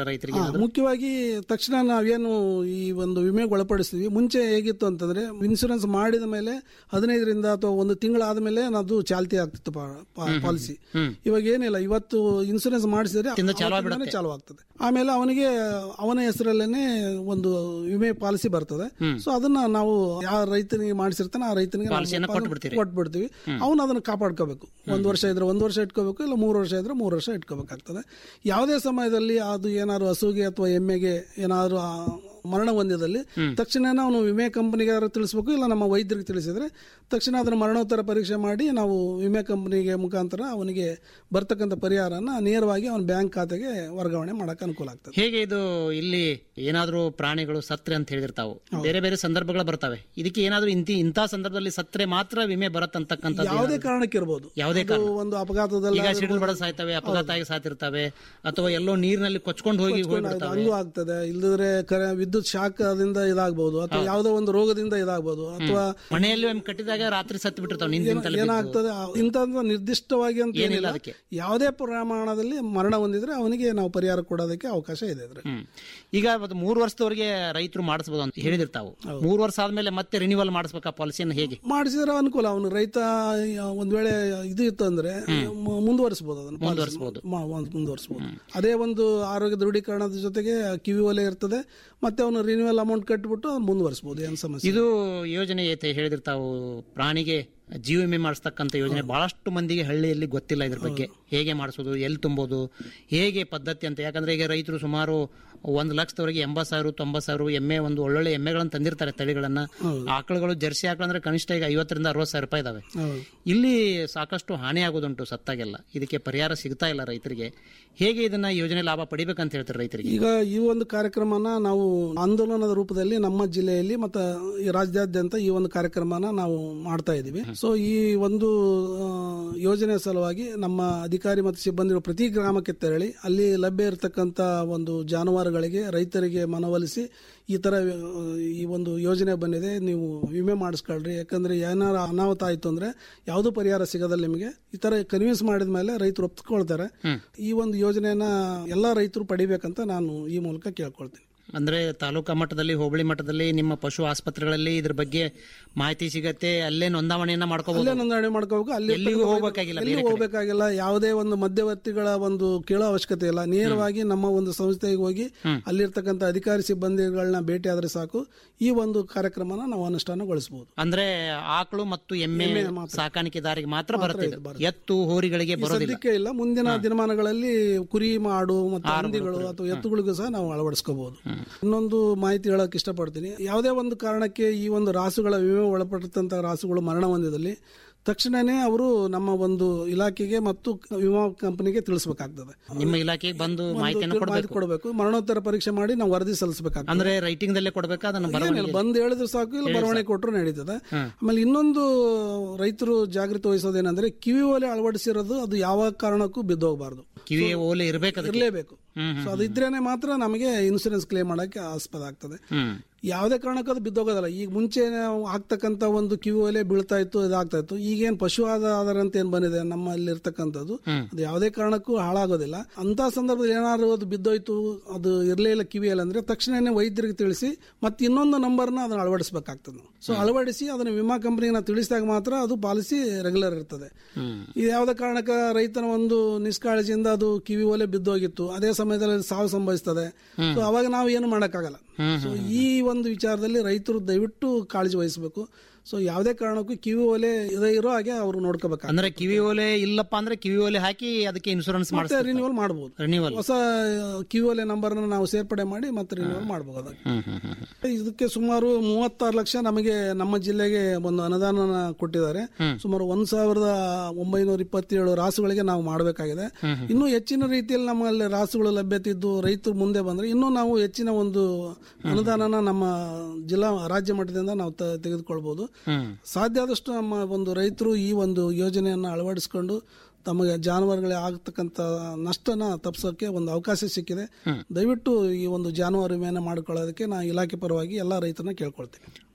ರೈತರಿಗೆ ಹಾ, ಮುಖ್ಯವಾಗಿ ತಕ್ಷಣ ನಾವೇನು ಈ ಒಂದು ವಿಮೆಗೆ ಒಳಪಡಿಸ್ತೀವಿ ಮುಂಚೆ ಹೇಗಿತ್ತು ಅಂತಂದ್ರೆ ಇನ್ಸೂರೆನ್ಸ್ ಮಾಡಿದ ಮೇಲೆ ಹದಿನೈದರಿಂದ ಅಥವಾ ಒಂದು ತಿಂಗಳಾದ ಮೇಲೆ ಅದು ಚಾಲ್ತಿ ಆಗ್ತಿತ್ತು ಪಾಲಿಸಿ ಇವಾಗ ಏನಿಲ್ಲ ಇವತ್ತು ಇನ್ಸೂರೆನ್ಸ್ ಮಾಡಿಸಿದ್ರೆ ಅವತ್ತಿಂದಾನೇ ಚಾಲು ಆಗ್ತದೆ ಆಮೇಲೆ ಅವನಿಗೆ ಅವನ ಹೆಸರಲ್ಲೇನೆ ಒಂದು ವಿಮೆ ಪಾಲಿಸಿ ಬರ್ತದೆ ಸೊ ಅದನ್ನ ನಾವು ಯಾವ ರೈತನಿಗೆ ಮಾಡಿಸಿರ್ತಾನೆ ಆ ರೈತನಿಗೆ ನಾವು ಪಾಲಿಸಿಯನ್ನ ಪಾಲು- ಕೊಟ್ಬಿಡ್ತೀರಿ. ಕೊಟ್ಬಿಡ್ತೀವಿ ಅವನು ಅದನ್ನ ಕಾಪಾಡ್ಕೋಬೇಕು ಒಂದು ವರ್ಷ ಇದ್ರೆ ಒಂದು ವರ್ಷ ಇಟ್ಕೋಬೇಕು ಇಲ್ಲ ಮೂರು ವರ್ಷ ಇದ್ರೆ ಮೂರು ವರ್ಷ ಇಟ್ಕೋಬೇಕಾಗ್ತದೆ ಯಾವುದೇ ಸಮಯದಲ್ಲಿ ಅದು ಏನಾದ್ರು ಹಸುಗೆ ಅಥವಾ ಎಮ್ಮೆಗೆ ಏನಾದ್ರು ಆ ಮರಣ ಹೊಂದಿದಲ್ಲಿ ತಕ್ಷಣ ಅವನು ವಿಮೆ ಕಂಪನಿಗೆ ತಿಳಿಸ್ಬೇಕು ಇಲ್ಲ ನಮ್ಮ ವೈದ್ಯರಿಗೆ ತಿಳಿಸಿದ್ರೆ ತಕ್ಷಣ ಅದನ್ನ ಮರಣೋತ್ತರ ಪರೀಕ್ಷೆ ಮಾಡಿ ನಾವು ವಿಮೆ ಕಂಪನಿಗೆ ಮುಖಾಂತರ ಅವನಿಗೆ ಬರ್ತಕ್ಕಂಥ ಪರಿಹಾರನ ನೇರವಾಗಿ ಅವನ ಬ್ಯಾಂಕ್ ಖಾತೆಗೆ ವರ್ಗಾವಣೆ ಮಾಡಕ್ಕೆ ಅನುಕೂಲ ಆಗ್ತದೆ ಹೇಗೆ ಇದು ಇಲ್ಲಿ ಏನಾದ್ರೂ ಪ್ರಾಣಿಗಳು ಸತ್ರೆ ಅಂತ ಹೇಳಿರ್ತಾವು ಬೇರೆ ಬೇರೆ ಸಂದರ್ಭಗಳು ಬರ್ತವೆ ಇದಕ್ಕೆ ಏನಾದ್ರೂ ಇಂತಿ ಇಂಥ ಸಂದರ್ಭದಲ್ಲಿ ಸತ್ರೆ ಮಾತ್ರ ವಿಮೆ ಬರತ್ತಂತಕ್ಕಂಥದ್ದು ಯಾವುದೇ ಏನಾದ್ರೂ- ಕಾರಣಕ್ಕೆ ಇರ್ಬೋದು ಯಾವುದೇ ಅದು ಕಾರಣ ಒಂದು ಅಪಘಾತದಲ್ಲಿ ಈಗ ಸಿಡಿಲು ಬಡ ಸಾಯ್ತವೆ ಅಪಘಾತ ಆಗಿ ಸಾತಿರ್ತವೆ ಅಥವಾ ಎಲ್ಲೋ ನೀರಿನಲ್ಲಿ ಕೊಚ್ಕೊಂಡು ಹೋಗಿ ಹೋಗ್ಬಿಡ್ತವೆ ಹಂಗೂ ಆಗ್ತದೆ ಇಲ್ಲದ್ರೆ ಕರೆ ವಿದ್ಯುತ್ ಶಾಕ್ ಅದರಿಂದ ಇದಾಗಬಹುದು ಅಥವಾ ಯಾವುದೋ ಒಂದು ರೋಗದಿಂದ ಇದಾಗಬಹುದು ಅಥವಾ ಮನೆಯಲ್ಲಿ ಒಮ್ಮೆ ಕಟ್ಟಿದಾಗ ರಾತ್ರಿ ಸತ್ತು ಬಿಟ್ಟಿರ್ತಾವೆ ನಿಂತಿಂತಲ್ಲಿ ಏನಾಗ್ತದೆ ಇಂಥ ನಿರ್ದಿಷ್ಟವಾಗಿ ಅಂತ ಏನಿಲ್ಲ ಏನಿಲ್ಲ ಅದಕ್ಕೆ. ಯಾವುದೇ ಪ್ರಮಾಣದಲ್ಲಿ ಮರಣ ಹೊಂದಿದ್ರೆ ಅವನಿಗೆ ನಾವು ಪರಿಹಾರ ಕೊಡೋದಕ್ಕೆ ಅವಕಾಶ ಇದೆ ಇದ್ರೆ ಹ್ಮ್. ಈಗ ಅದು ಮೂರು ವರ್ಷದವರೆಗೆ ರೈತರು ಮಾಡಿಸಬಹುದು ಅಂತ ಹೇಳಿದಿರ್ತಾವು ಮೂರು ವರ್ಷ ಆದ್ಮೇಲೆ ಮತ್ತೆ ರಿನಿವಲ್ ಮಾಡಿಸ್ಬೇಕಾ ಪಾಲಿಸಿಯನ್ನು ಹೇಗೆ ಮಾಡಿಸಿದ್ರೆ ಅನುಕೂಲ ಅವನು ರೈತ ಒಂದ್ ವೇಳೆ ಇದು ಇತ್ತು ಅಂದ್ರೆ ಮು- ಮುಂದುವರಿಸಬಹುದು ಅದನ್ನು ಮುಂದುವರಿಸ್ಬೋದು. ಮಾ- ಒಂದ್- ಮುಂದುವರಿಸಬಹುದು ಅದೇ ಒಂದು ಆರೋಗ್ಯ ದೃಢೀಕರಣದ ಜೊತೆಗೆ ಕಿವಿ ಒಲೆ ಇರ್ತದೆ ಮತ್ತೆ ಅವನು ರಿನ್ಯೂವಲ್ ಅಮೌಂಟ್ ಕಟ್ಬಿಟ್ಟು ಅವ್ನು ಮುಂದುವರಿಸಬಹುದು ಏನು ಸಮಸ್ಯೆ ಇದು ಯೋಜನೆ ಐತೆ ಹೇಳಿದಿರ್ತಾವು ಪ್ರಾಣಿಗೆ ಜೀವ ವಿಮೆ ಮಾಡಿಸ್ತಕ್ಕಂಥ ಯೋಜನೆ ಬಹಳಷ್ಟು ಮಂದಿಗೆ ಹಳ್ಳಿಯಲ್ಲಿ ಗೊತ್ತಿಲ್ಲ ಇದ್ರ ಬಗ್ಗೆ ಹೇಗೆ ಮಾಡಿಸೋದು ಎಲ್ಲಿ ತುಂಬೋದು ಹೇಗೆ ಪದ್ಧತಿ ಅಂತ ಯಾಕಂದ್ರೆ ಈಗ ರೈತರು ಸುಮಾರು ಒಂದು ಲಕ್ಷದವರೆಗೆ ಎಂಬತ್ತು ಸಾವಿರ ತೊಂಬತ್ತು ಸಾವಿರ ಎಮ್ಮೆ ಒಂದು ಒಳ್ಳೊಳ್ಳೆ ಎಮ್ಮೆಗಳನ್ನು ತಂದಿರ್ತಾರೆ ತಳಿಗಳನ್ನ ಆಕಳುಗಳು ಜರ್ಸಿ ಆಕಳು ಅಂದ್ರೆ ಕನಿಷ್ಠ ಈಗ ಐವತ್ತರಿಂದ ಅರವತ್ತು ಸಾವಿರ ರೂಪಾಯಿ ಇದಾವೆ ಹೌದು. ಇಲ್ಲಿ ಸಾಕಷ್ಟು ಹಾನಿ ಆಗೋದುಂಟು ಸತ್ತಾಗೆಲ್ಲ ಇದಕ್ಕೆ ಪರಿಹಾರ ಸಿಗ್ತಾ ಇಲ್ಲ ರೈತರಿಗೆ ಹೇಗೆ ಇದನ್ನ ಯೋಜನೆ ಲಾಭ ಪಡಿಬೇಕಂತ ಹೇಳ್ತಾರೆ ರೈತರಿಗೆ ಈಗ ಈ ಒಂದು ಕಾರ್ಯಕ್ರಮನ ನಾವು ಆಂದೋಲನದ ರೂಪದಲ್ಲಿ ನಮ್ಮ ಜಿಲ್ಲೆಯಲ್ಲಿ ಮತ್ತು ಈ ರಾಜ್ಯಾದ್ಯಂತ ಈ ಒಂದು ಕಾರ್ಯಕ್ರಮನ ನಾವು ಮಾಡ್ತಾ ಇದ್ದೀವಿ ಸೊ ಈ ಒಂದು ಆ, ಯೋಜನೆ ಸಲುವಾಗಿ ನಮ್ಮ ಅಧಿಕಾರಿ ಮತ್ತು ಸಿಬ್ಬಂದಿಗಳು ಪ್ರತಿ ಗ್ರಾಮಕ್ಕೆ ತೆರಳಿ ಅಲ್ಲಿ ಲಭ್ಯ ಇರತಕ್ಕಂತ ಒಂದು ಜಾನುವಾರುಗಳಿಗೆ ರೈತರಿಗೆ ಮನವೊಲಿಸಿ ಈ ತರ ಆ, ಈ ಒಂದು ಯೋಜನೆ ಬಂದಿದೆ ನೀವು ವಿಮೆ ಮಾಡಿಸ್ಕೊಳ್ರಿ ಯಾಕಂದ್ರೆ ಏನಾರ ಅನಾಹುತ ಆಯ್ತು ಅಂದ್ರೆ ಯಾವುದು ಪರಿಹಾರ ಸಿಗೋದಿಲ್ಲ ನಿಮಗೆ ಈ ತರ ಕನ್ವಿನ್ಸ್ ಮಾಡಿದ ಮೇಲೆ ರೈತರು ಒಪ್ಕೊಳ್ತಾರೆ ಈ ಒಂದು ಯೋಜನೆಯನ್ನ ಎಲ್ಲಾ ರೈತರು ಪಡಿಬೇಕಂತ ನಾನು ಈ ಮೂಲಕ ಕೇಳ್ಕೊಳ್ತೀನಿ ಅಂದ್ರೆ ತಾಲೂಕಾ ಮಟ್ಟದಲ್ಲಿ ಹೋಬಳಿ ಮಟ್ಟದಲ್ಲಿ ನಿಮ್ಮ ಪಶು ಆಸ್ಪತ್ರೆಗಳಲ್ಲಿ ಇದ್ರ ಬಗ್ಗೆ ಮಾಹಿತಿ ಸಿಗತ್ತೆ ಅಲ್ಲೇ ನೋಂದಾವಣೆಯನ್ನ ಅಲ್ಲೇ ಮಾಡ್ಕೋಬಹುದು ನೋಂದಣಿ ಮಾಡ್ಕೋಬೇಕು ಅಲ್ಲಿ ಎಲ್ಲಿಗೂ ಹೋಗ್ಬೇಕಾಗಿಲ್ಲ ಎಲ್ಲಿ ಬೇರೆ ಕಡೆ. ಹೋಗ್ಬೇಕಾಗಿಲ್ಲ ಯಾವುದೇ ಒಂದು ಮಧ್ಯವರ್ತಿಗಳ ಒಂದು ಕೇಳೋ ಅವಶ್ಯಕತೆ ಇಲ್ಲ ನೇರವಾಗಿ ನಮ್ಮ ಒಂದು ಸಂಸ್ಥೆಗೆ ಹೋಗಿ ಅಲ್ಲಿರ್ತಕ್ಕಂಥ ಅಧಿಕಾರಿ ಸಿಬ್ಬಂದಿಗಳನ್ನ ಭೇಟಿ ಆದ್ರೆ ಸಾಕು ಈ ಒಂದು ಕಾರ್ಯಕ್ರಮನ ನಾವು ಅನುಷ್ಠಾನಗೊಳಿಸಬಹುದು ಅಂದ್ರೆ ಆಕಳು ಮತ್ತು ಎಮ್ಮೆ ಸಾಕಾಣಿಕೆದಾರಿಗೆ ಮಾತ್ರ ಬರುತ್ತೆ ಇದು. ಎತ್ತು ಹೋರಿಗಳಿಗೆ ಬರೋದಿಲ್ಲ ಸದ್ಯಕ್ಕೆ ಇಲ್ಲ ಮುಂದಿನ ದಿನಮಾನಗಳಲ್ಲಿ ಕುರಿ ಮಾಡು ಮತ್ತು ಹಂದಿಗಳು ಅಥವಾ ಎತ್ತುಗಳಿಗೂ ಸಹ ನಾವು ಅಳವಡಿಸ್ಕೋಬಹುದು ಇನ್ನೊಂದು ಮಾಹಿತಿ ಹೇಳಕ್ ಇಷ್ಟಪಡ್ತೀನಿ ಯಾವುದೇ ಒಂದು ಕಾರಣಕ್ಕೆ ಈ ಒಂದು ರಾಸುಗಳ ವಿಮೆ ಒಳಪಟ್ಟಂತ ರಾಸುಗಳು ಮರಣ ಹೊಂದಿದಲ್ಲಿ ತಕ್ಷಣನೇ ಅವರು ನಮ್ಮ ಒಂದು ಇಲಾಖೆಗೆ ಮತ್ತು ವಿಮಾ ಕಂಪನಿಗೆ ತಿಳಿಸಬೇಕಾಗ್ತದೆ ನಿಮ್ಮ ಇಲಾಖೆಗೆ ಬಂದು ಮಾಹಿತಿಯನ್ನು ಮಾಹಿತಿ ಕೊಡಬೇಕು ಕೊಡಬೇಕು ಮರಣೋತ್ತರ ಪರೀಕ್ಷೆ ಮಾಡಿ ನಾವು ವರದಿ ಸಲ್ಲಿಸಬೇಕಾಗ್ತದೆ ಅಂದ್ರೆ ರೈಟಿಂಗ್ ದಲ್ಲೇ ಕೊಡ್ಬೇಕಾ ಅದನ್ನ ಏನಿಲ್ಲ, ಬರವಣಿಗೆ ಬಂದು ಹೇಳಿದ್ರೆ ಸಾಕು ಇಲ್ಲ ಬರವಣಿಗೆ ಕೊಟ್ಟರು ನಡೀತದೆ ಆಮೇಲೆ ಇನ್ನೊಂದು ರೈತರು ಜಾಗೃತಿ ವಹಿಸೋದೇನಂದ್ರೆ ಕಿವಿ ಓಲೆ ಅಳವಡಿಸಿರೋದು ಅದು ಯಾವ ಕಾರಣಕ್ಕೂ ಬಿದ್ದೋಗಬಾರ್ದು ಕಿವಿಯ ಓಲೆ ಇರ್ಬೇಕು ಅದಕ್ಕೆ ಇರಲೇಬೇಕು ಸೊ ಅದು ಇದ್ರೇನೆ ಮಾತ್ರ ನಮಗೆ ಇನ್ಸೂರೆನ್ಸ್ ಕ್ಲೇಮ್ ಮಾಡಕ್ಕೆ ಆಸ್ಪದ ಆಗ್ತದೆ ಹ್ಮ್ ಯಾವುದೇ ಕಾರಣಕ್ಕೂ ಅದು ಬಿದ್ದೋಗೋದಲ್ಲ ಈಗ ಮುಂಚೆ ನಾವು ಆಗ್ತಕ್ಕಂಥ ಒಂದು ಕಿವಿ ಒಲೆ ಬೀಳ್ತಾ ಇತ್ತು ಇದಾಗ್ತಾ ಇತ್ತು ಈಗೇನ್ ಪಶು ಆಧಾರ ಅಂತ ಏನ್ ಬಂದಿದೆ ನಮ್ಮಲ್ಲಿ ಇರ್ತಕ್ಕಂಥದ್ದು ಅದು ಯಾವುದೇ ಕಾರಣಕ್ಕೂ ಹಾಳಾಗೋದಿಲ್ಲ ಅಂತ ಸಂದರ್ಭದಲ್ಲಿ ಏನಾದ್ರು ಅದು ಬಿದ್ದೋಯ್ತು ಅದು ಇರ್ಲೇ ಇಲ್ಲ ಕಿವಿಯಲ್ಲಿ ಅಂದ್ರೆ ತಕ್ಷಣನೇ ವೈದ್ಯರಿಗೆ ತಿಳಿಸಿ ಮತ್ತೆ ಇನ್ನೊಂದು ನಂಬರ್ನ ಅದನ್ನ ಅಳವಡಿಸಬೇಕಾಗ್ತದೆ ನಾವು ಸೊ ಅಳವಡಿಸಿ ಅದನ್ನ ವಿಮಾ ಕಂಪನಿಗೆ ನಾವು ತಿಳಿಸಿದಾಗ ಮಾತ್ರ ಅದು ಪಾಲಿಸಿ ರೆಗ್ಯುಲರ್ ಇರ್ತದೆ ಇದು ಯಾವುದೇ ಕಾರಣಕ್ಕೆ ರೈತನ ಒಂದು ನಿಷ್ಕಾಳಜಿಯಿಂದ ಅದು ಕಿವಿ ಒಲೆ ಬಿದ್ದೋಗಿತ್ತು ಅದೇ ಸಮಯದಲ್ಲಿ ಸಾವು ಸಂಭವಿಸ್ತದೆ ಸೊ ಅವಾಗ ನಾವು ಏನು ಮಾಡೋಕ್ಕಾಗಲ್ಲ ಸೊ ಈ ಒಂದು ವಿಚಾರದಲ್ಲಿ ರೈತರು ದಯವಿಟ್ಟು ಕಾಳಜಿ ವಹಿಸಬೇಕು ಸೊ ಯಾವುದೇ ಕಾರಣಕ್ಕೂ ಕಿವಿ ಒಲೆ ಇದೇ ಇರೋ ಹಾಗೆ ಅವರು ನೋಡ್ಕೋಬೇಕಾಗುತ್ತೆ ಅಂದ್ರೆ ಕಿವಿ ಓಲೆ ಇಲ್ಲಪ್ಪ ಅಂದ್ರೆ ಕಿವಿ ಓಲೆ ಹಾಕಿ ಅದಕ್ಕೆ ಇನ್ಶೂರೆನ್ಸ್ ಮತ್ತೆ ಮಾಡಿಸ್ತಾರೆ ರಿನ್ಯೂವಲ್ ಮಾಡಬಹುದು ರಿನಿವಲ್ ಹೊಸ ಕಿವಿ ಒಲೆ ನಂಬರ್ನ ನಾವು ಸೇರ್ಪಡೆ ಮಾಡಿ ಮತ್ತೆ ರಿನ್ಯೂವಲ್ ಮಾಡಬಹುದು ಅದಕ್ಕೆ ಹ್ಮ್ ಹ್ಮ್ ಹ್ಮ್ ಇದಕ್ಕೆ ಸುಮಾರು ಮೂವತ್ತಾರು ಲಕ್ಷ ನಮಗೆ ನಮ್ಮ ಜಿಲ್ಲೆಗೆ ಒಂದು ಅನುದಾನ ಕೊಟ್ಟಿದ್ದಾರೆ ಸುಮಾರು ಒಂದ್ ಸಾವಿರದ ಒಂಬೈನೂರ ಇಪ್ಪತ್ತೇಳು ರಾಸುಗಳಿಗೆ ನಾವು ಮಾಡಬೇಕಾಗಿದೆ ಇನ್ನೂ ಹೆಚ್ಚಿನ ರೀತಿಯಲ್ಲಿ ನಮ್ಮಲ್ಲಿ ರಾಸುಗಳು ಲಭ್ಯತೆ ಇದ್ದು ರೈತರು ಮುಂದೆ ಬಂದ್ರೆ ಇನ್ನೂ ನಾವು ಹೆಚ್ಚಿನ ಒಂದು ಅನುದಾನನ ನಮ್ಮ ಜಿಲ್ಲಾ ರಾಜ್ಯ ಮಟ್ಟದಿಂದ ನಾವು ತ- ತೆಗೆದುಕೊಳ್ಬಹುದು ಸಾಧ್ಯ ಆದಷ್ಟು ನಮ್ಮ ಒಂದು ರೈತರು ಈ ಒಂದು ಯೋಜನೆಯನ್ನು ಅಳವಡಿಸಿಕೊಂಡು ತಮಗೆ ಜಾನುವಾರುಗಳಿಗೆ ಆಗತಕ್ಕಂತ ನಷ್ಟನ ತಪ್ಪಿಸೋಕೆ ಒಂದು ಅವಕಾಶ ಸಿಕ್ಕಿದೆ ದಯವಿಟ್ಟು ಈ ಒಂದು ಜಾನುವಾರು ವಿಮೆಯನ್ನು ಮಾಡಿಕೊಳ್ಳೋದಕ್ಕೆ ನಾ ಇಲಾಖೆ ಪರವಾಗಿ ಎಲ್ಲ ರೈತರನ್ನ ಕೇಳ್ಕೊಳ್ತೀನಿ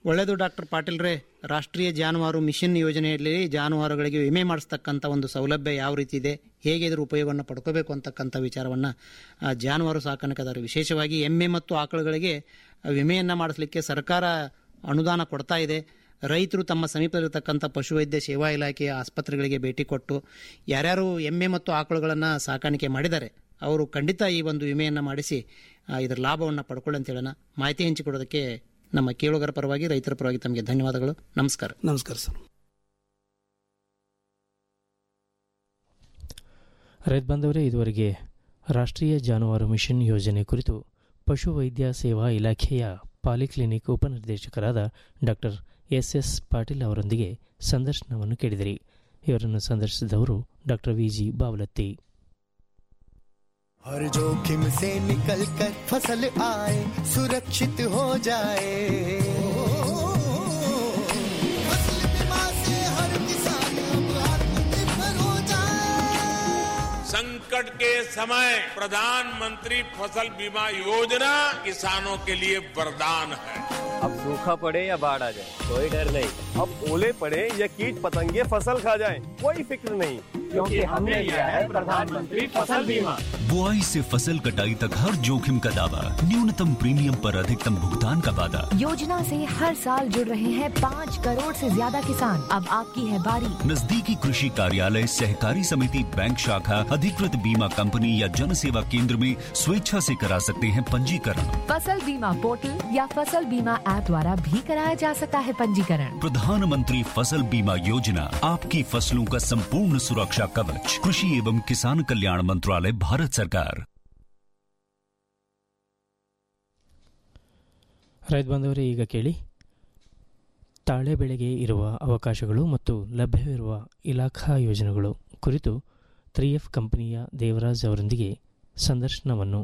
ಒಳ್ಳೆಯದು ಡಾಕ್ಟರ್ ಪಾಟೀಲ್ರೇ ರಾಷ್ಟ್ರೀಯ ಜಾನುವಾರು ಮಿಷನ್ ಯೋಜನೆಯಲ್ಲಿ ಜಾನುವಾರುಗಳಿಗೆ ವಿಮೆ ಮಾಡಿಸ್ತಕ್ಕಂಥ ಒಂದು ಸೌಲಭ್ಯ ಯಾವ ರೀತಿ ಇದೆ ಹೇಗೆ ಇದರ ಉಪಯೋಗವನ್ನು ಪಡ್ಕೋಬೇಕು ಅಂತಕ್ಕಂಥ ವಿಚಾರವನ್ನು ಆ, ಜಾನುವಾರು ಸಾಕಾಣಿಕೆದಾರರು ವಿಶೇಷವಾಗಿ ಎಮ್ಮೆ ಮತ್ತು ಆಕಳುಗಳಿಗೆ ವಿಮೆಯನ್ನು ಮಾಡಿಸ್ಲಿಕ್ಕೆ ಸರ್ಕಾರ ಅನುದಾನ ಕೊಡ್ತಾ ಇದೆ ರೈತರು ತಮ್ಮ ಸಮೀಪದಲ್ಲಿರ್ತಕ್ಕಂಥ ಪಶುವೈದ್ಯ ಸೇವಾ ಇಲಾಖೆಯ ಆಸ್ಪತ್ರೆಗಳಿಗೆ ಭೇಟಿ ಕೊಟ್ಟು ಯಾರ್ಯಾರು ಎಮ್ಮೆ ಮತ್ತು ಆಕಳುಗಳನ್ನು ಸಾಕಾಣಿಕೆ ಮಾಡಿದ್ದಾರೆ ಅವರು ಖಂಡಿತ ಈ ಒಂದು ವಿಮೆಯನ್ನು ಮಾಡಿಸಿ ಆ, ಇದರ ಲಾಭವನ್ನು ಪಡ್ಕೊಳ್ಳಿ ಅಂತ ಹೇಳೋಣ ಮಾಹಿತಿ ಹಂಚಿಕೊಡೋದಕ್ಕೆ ನಮ್ಮ ಕೇಳುಗರ ಪರವಾಗಿ ರೈತರ ಪರವಾಗಿ ತಮಗೆ ಧನ್ಯವಾದಗಳು ನಮಸ್ಕಾರ ನಮಸ್ಕಾರ ಸರ್ ರೈತ ಬಾಂಧವರೇ ಇದುವರೆಗೆ ರಾಷ್ಟ್ರೀಯ ಜಾನುವಾರು ಮಿಷನ್ ಯೋಜನೆ ಕುರಿತು ಪಶುವೈದ್ಯ ಸೇವಾ ಇಲಾಖೆಯ ಪಾಲಿಕ್ಲಿನಿಕ್ ಉಪನಿರ್ದೇಶಕರಾದ ಡಾಕ್ಟರ್ ಎಸ್ ಎಸ್ ಪಾಟೀಲ್ ಅವರೊಂದಿಗೆ ಸಂದರ್ಶನವನ್ನು ಕೇಳಿದಿರಿ ಇವರನ್ನು ಸಂದರ್ಶಿಸಿದವರು ಡಾಕ್ಟರ್ ವಿ ಜಿ ಬಾವಲತ್ತಿ हर जोखिम से निकल कर फसल आए सुरक्षित हो जाए फसल बीमा से हर किसान अब आत्मनिर्भर हो जाए संकट के समय प्रधानमंत्री फसल बीमा योजना किसानों के लिए वरदान है अब सूखा पड़े या बाढ़ आ जाए कोई डर नहीं अब ओले पड़े या कीट पतंगे फसल खा जाए कोई फिक्र नहीं क्योंकि हमने लिया है प्रधानमंत्री फसल बीमा बुआई से फसल कटाई तक हर जोखिम का दावा न्यूनतम प्रीमियम पर अधिकतम भुगतान का वादा योजना से हर साल जुड़ रहे हैं पाँच करोड़ से ज्यादा किसान अब आपकी है बारी नजदीकी कृषि कार्यालय सहकारी समिति बैंक शाखा अधिकृत बीमा कंपनी या जन सेवा केंद्र में स्वेच्छा से करा सकते हैं पंजीकरण फसल बीमा पोर्टल या फसल बीमा ऐप द्वारा भी कराया जा सकता है पंजीकरण प्रधानमंत्री फसल बीमा योजना आपकी फसलों का संपूर्ण सुरक्षा कवच कृषि एवं किसान कल्याण मंत्रालय भारत सरकार ರೈತ ಬಾಂಧವರೇ ಈಗ ಕೇಳಿ ತಾಳೆ ಬೆಳೆಗೆ ಇರುವ ಅವಕಾಶಗಳು ಮತ್ತು ಲಭ್ಯವಿರುವ ಇಲಾಖಾ ಯೋಜನೆಗಳು ಕುರಿತು ತ್ರೀ ಎಫ್ ಕಂಪನಿಯ ದೇವರಾಜ್ ಅವರೊಂದಿಗೆ ಸಂದರ್ಶನವನ್ನು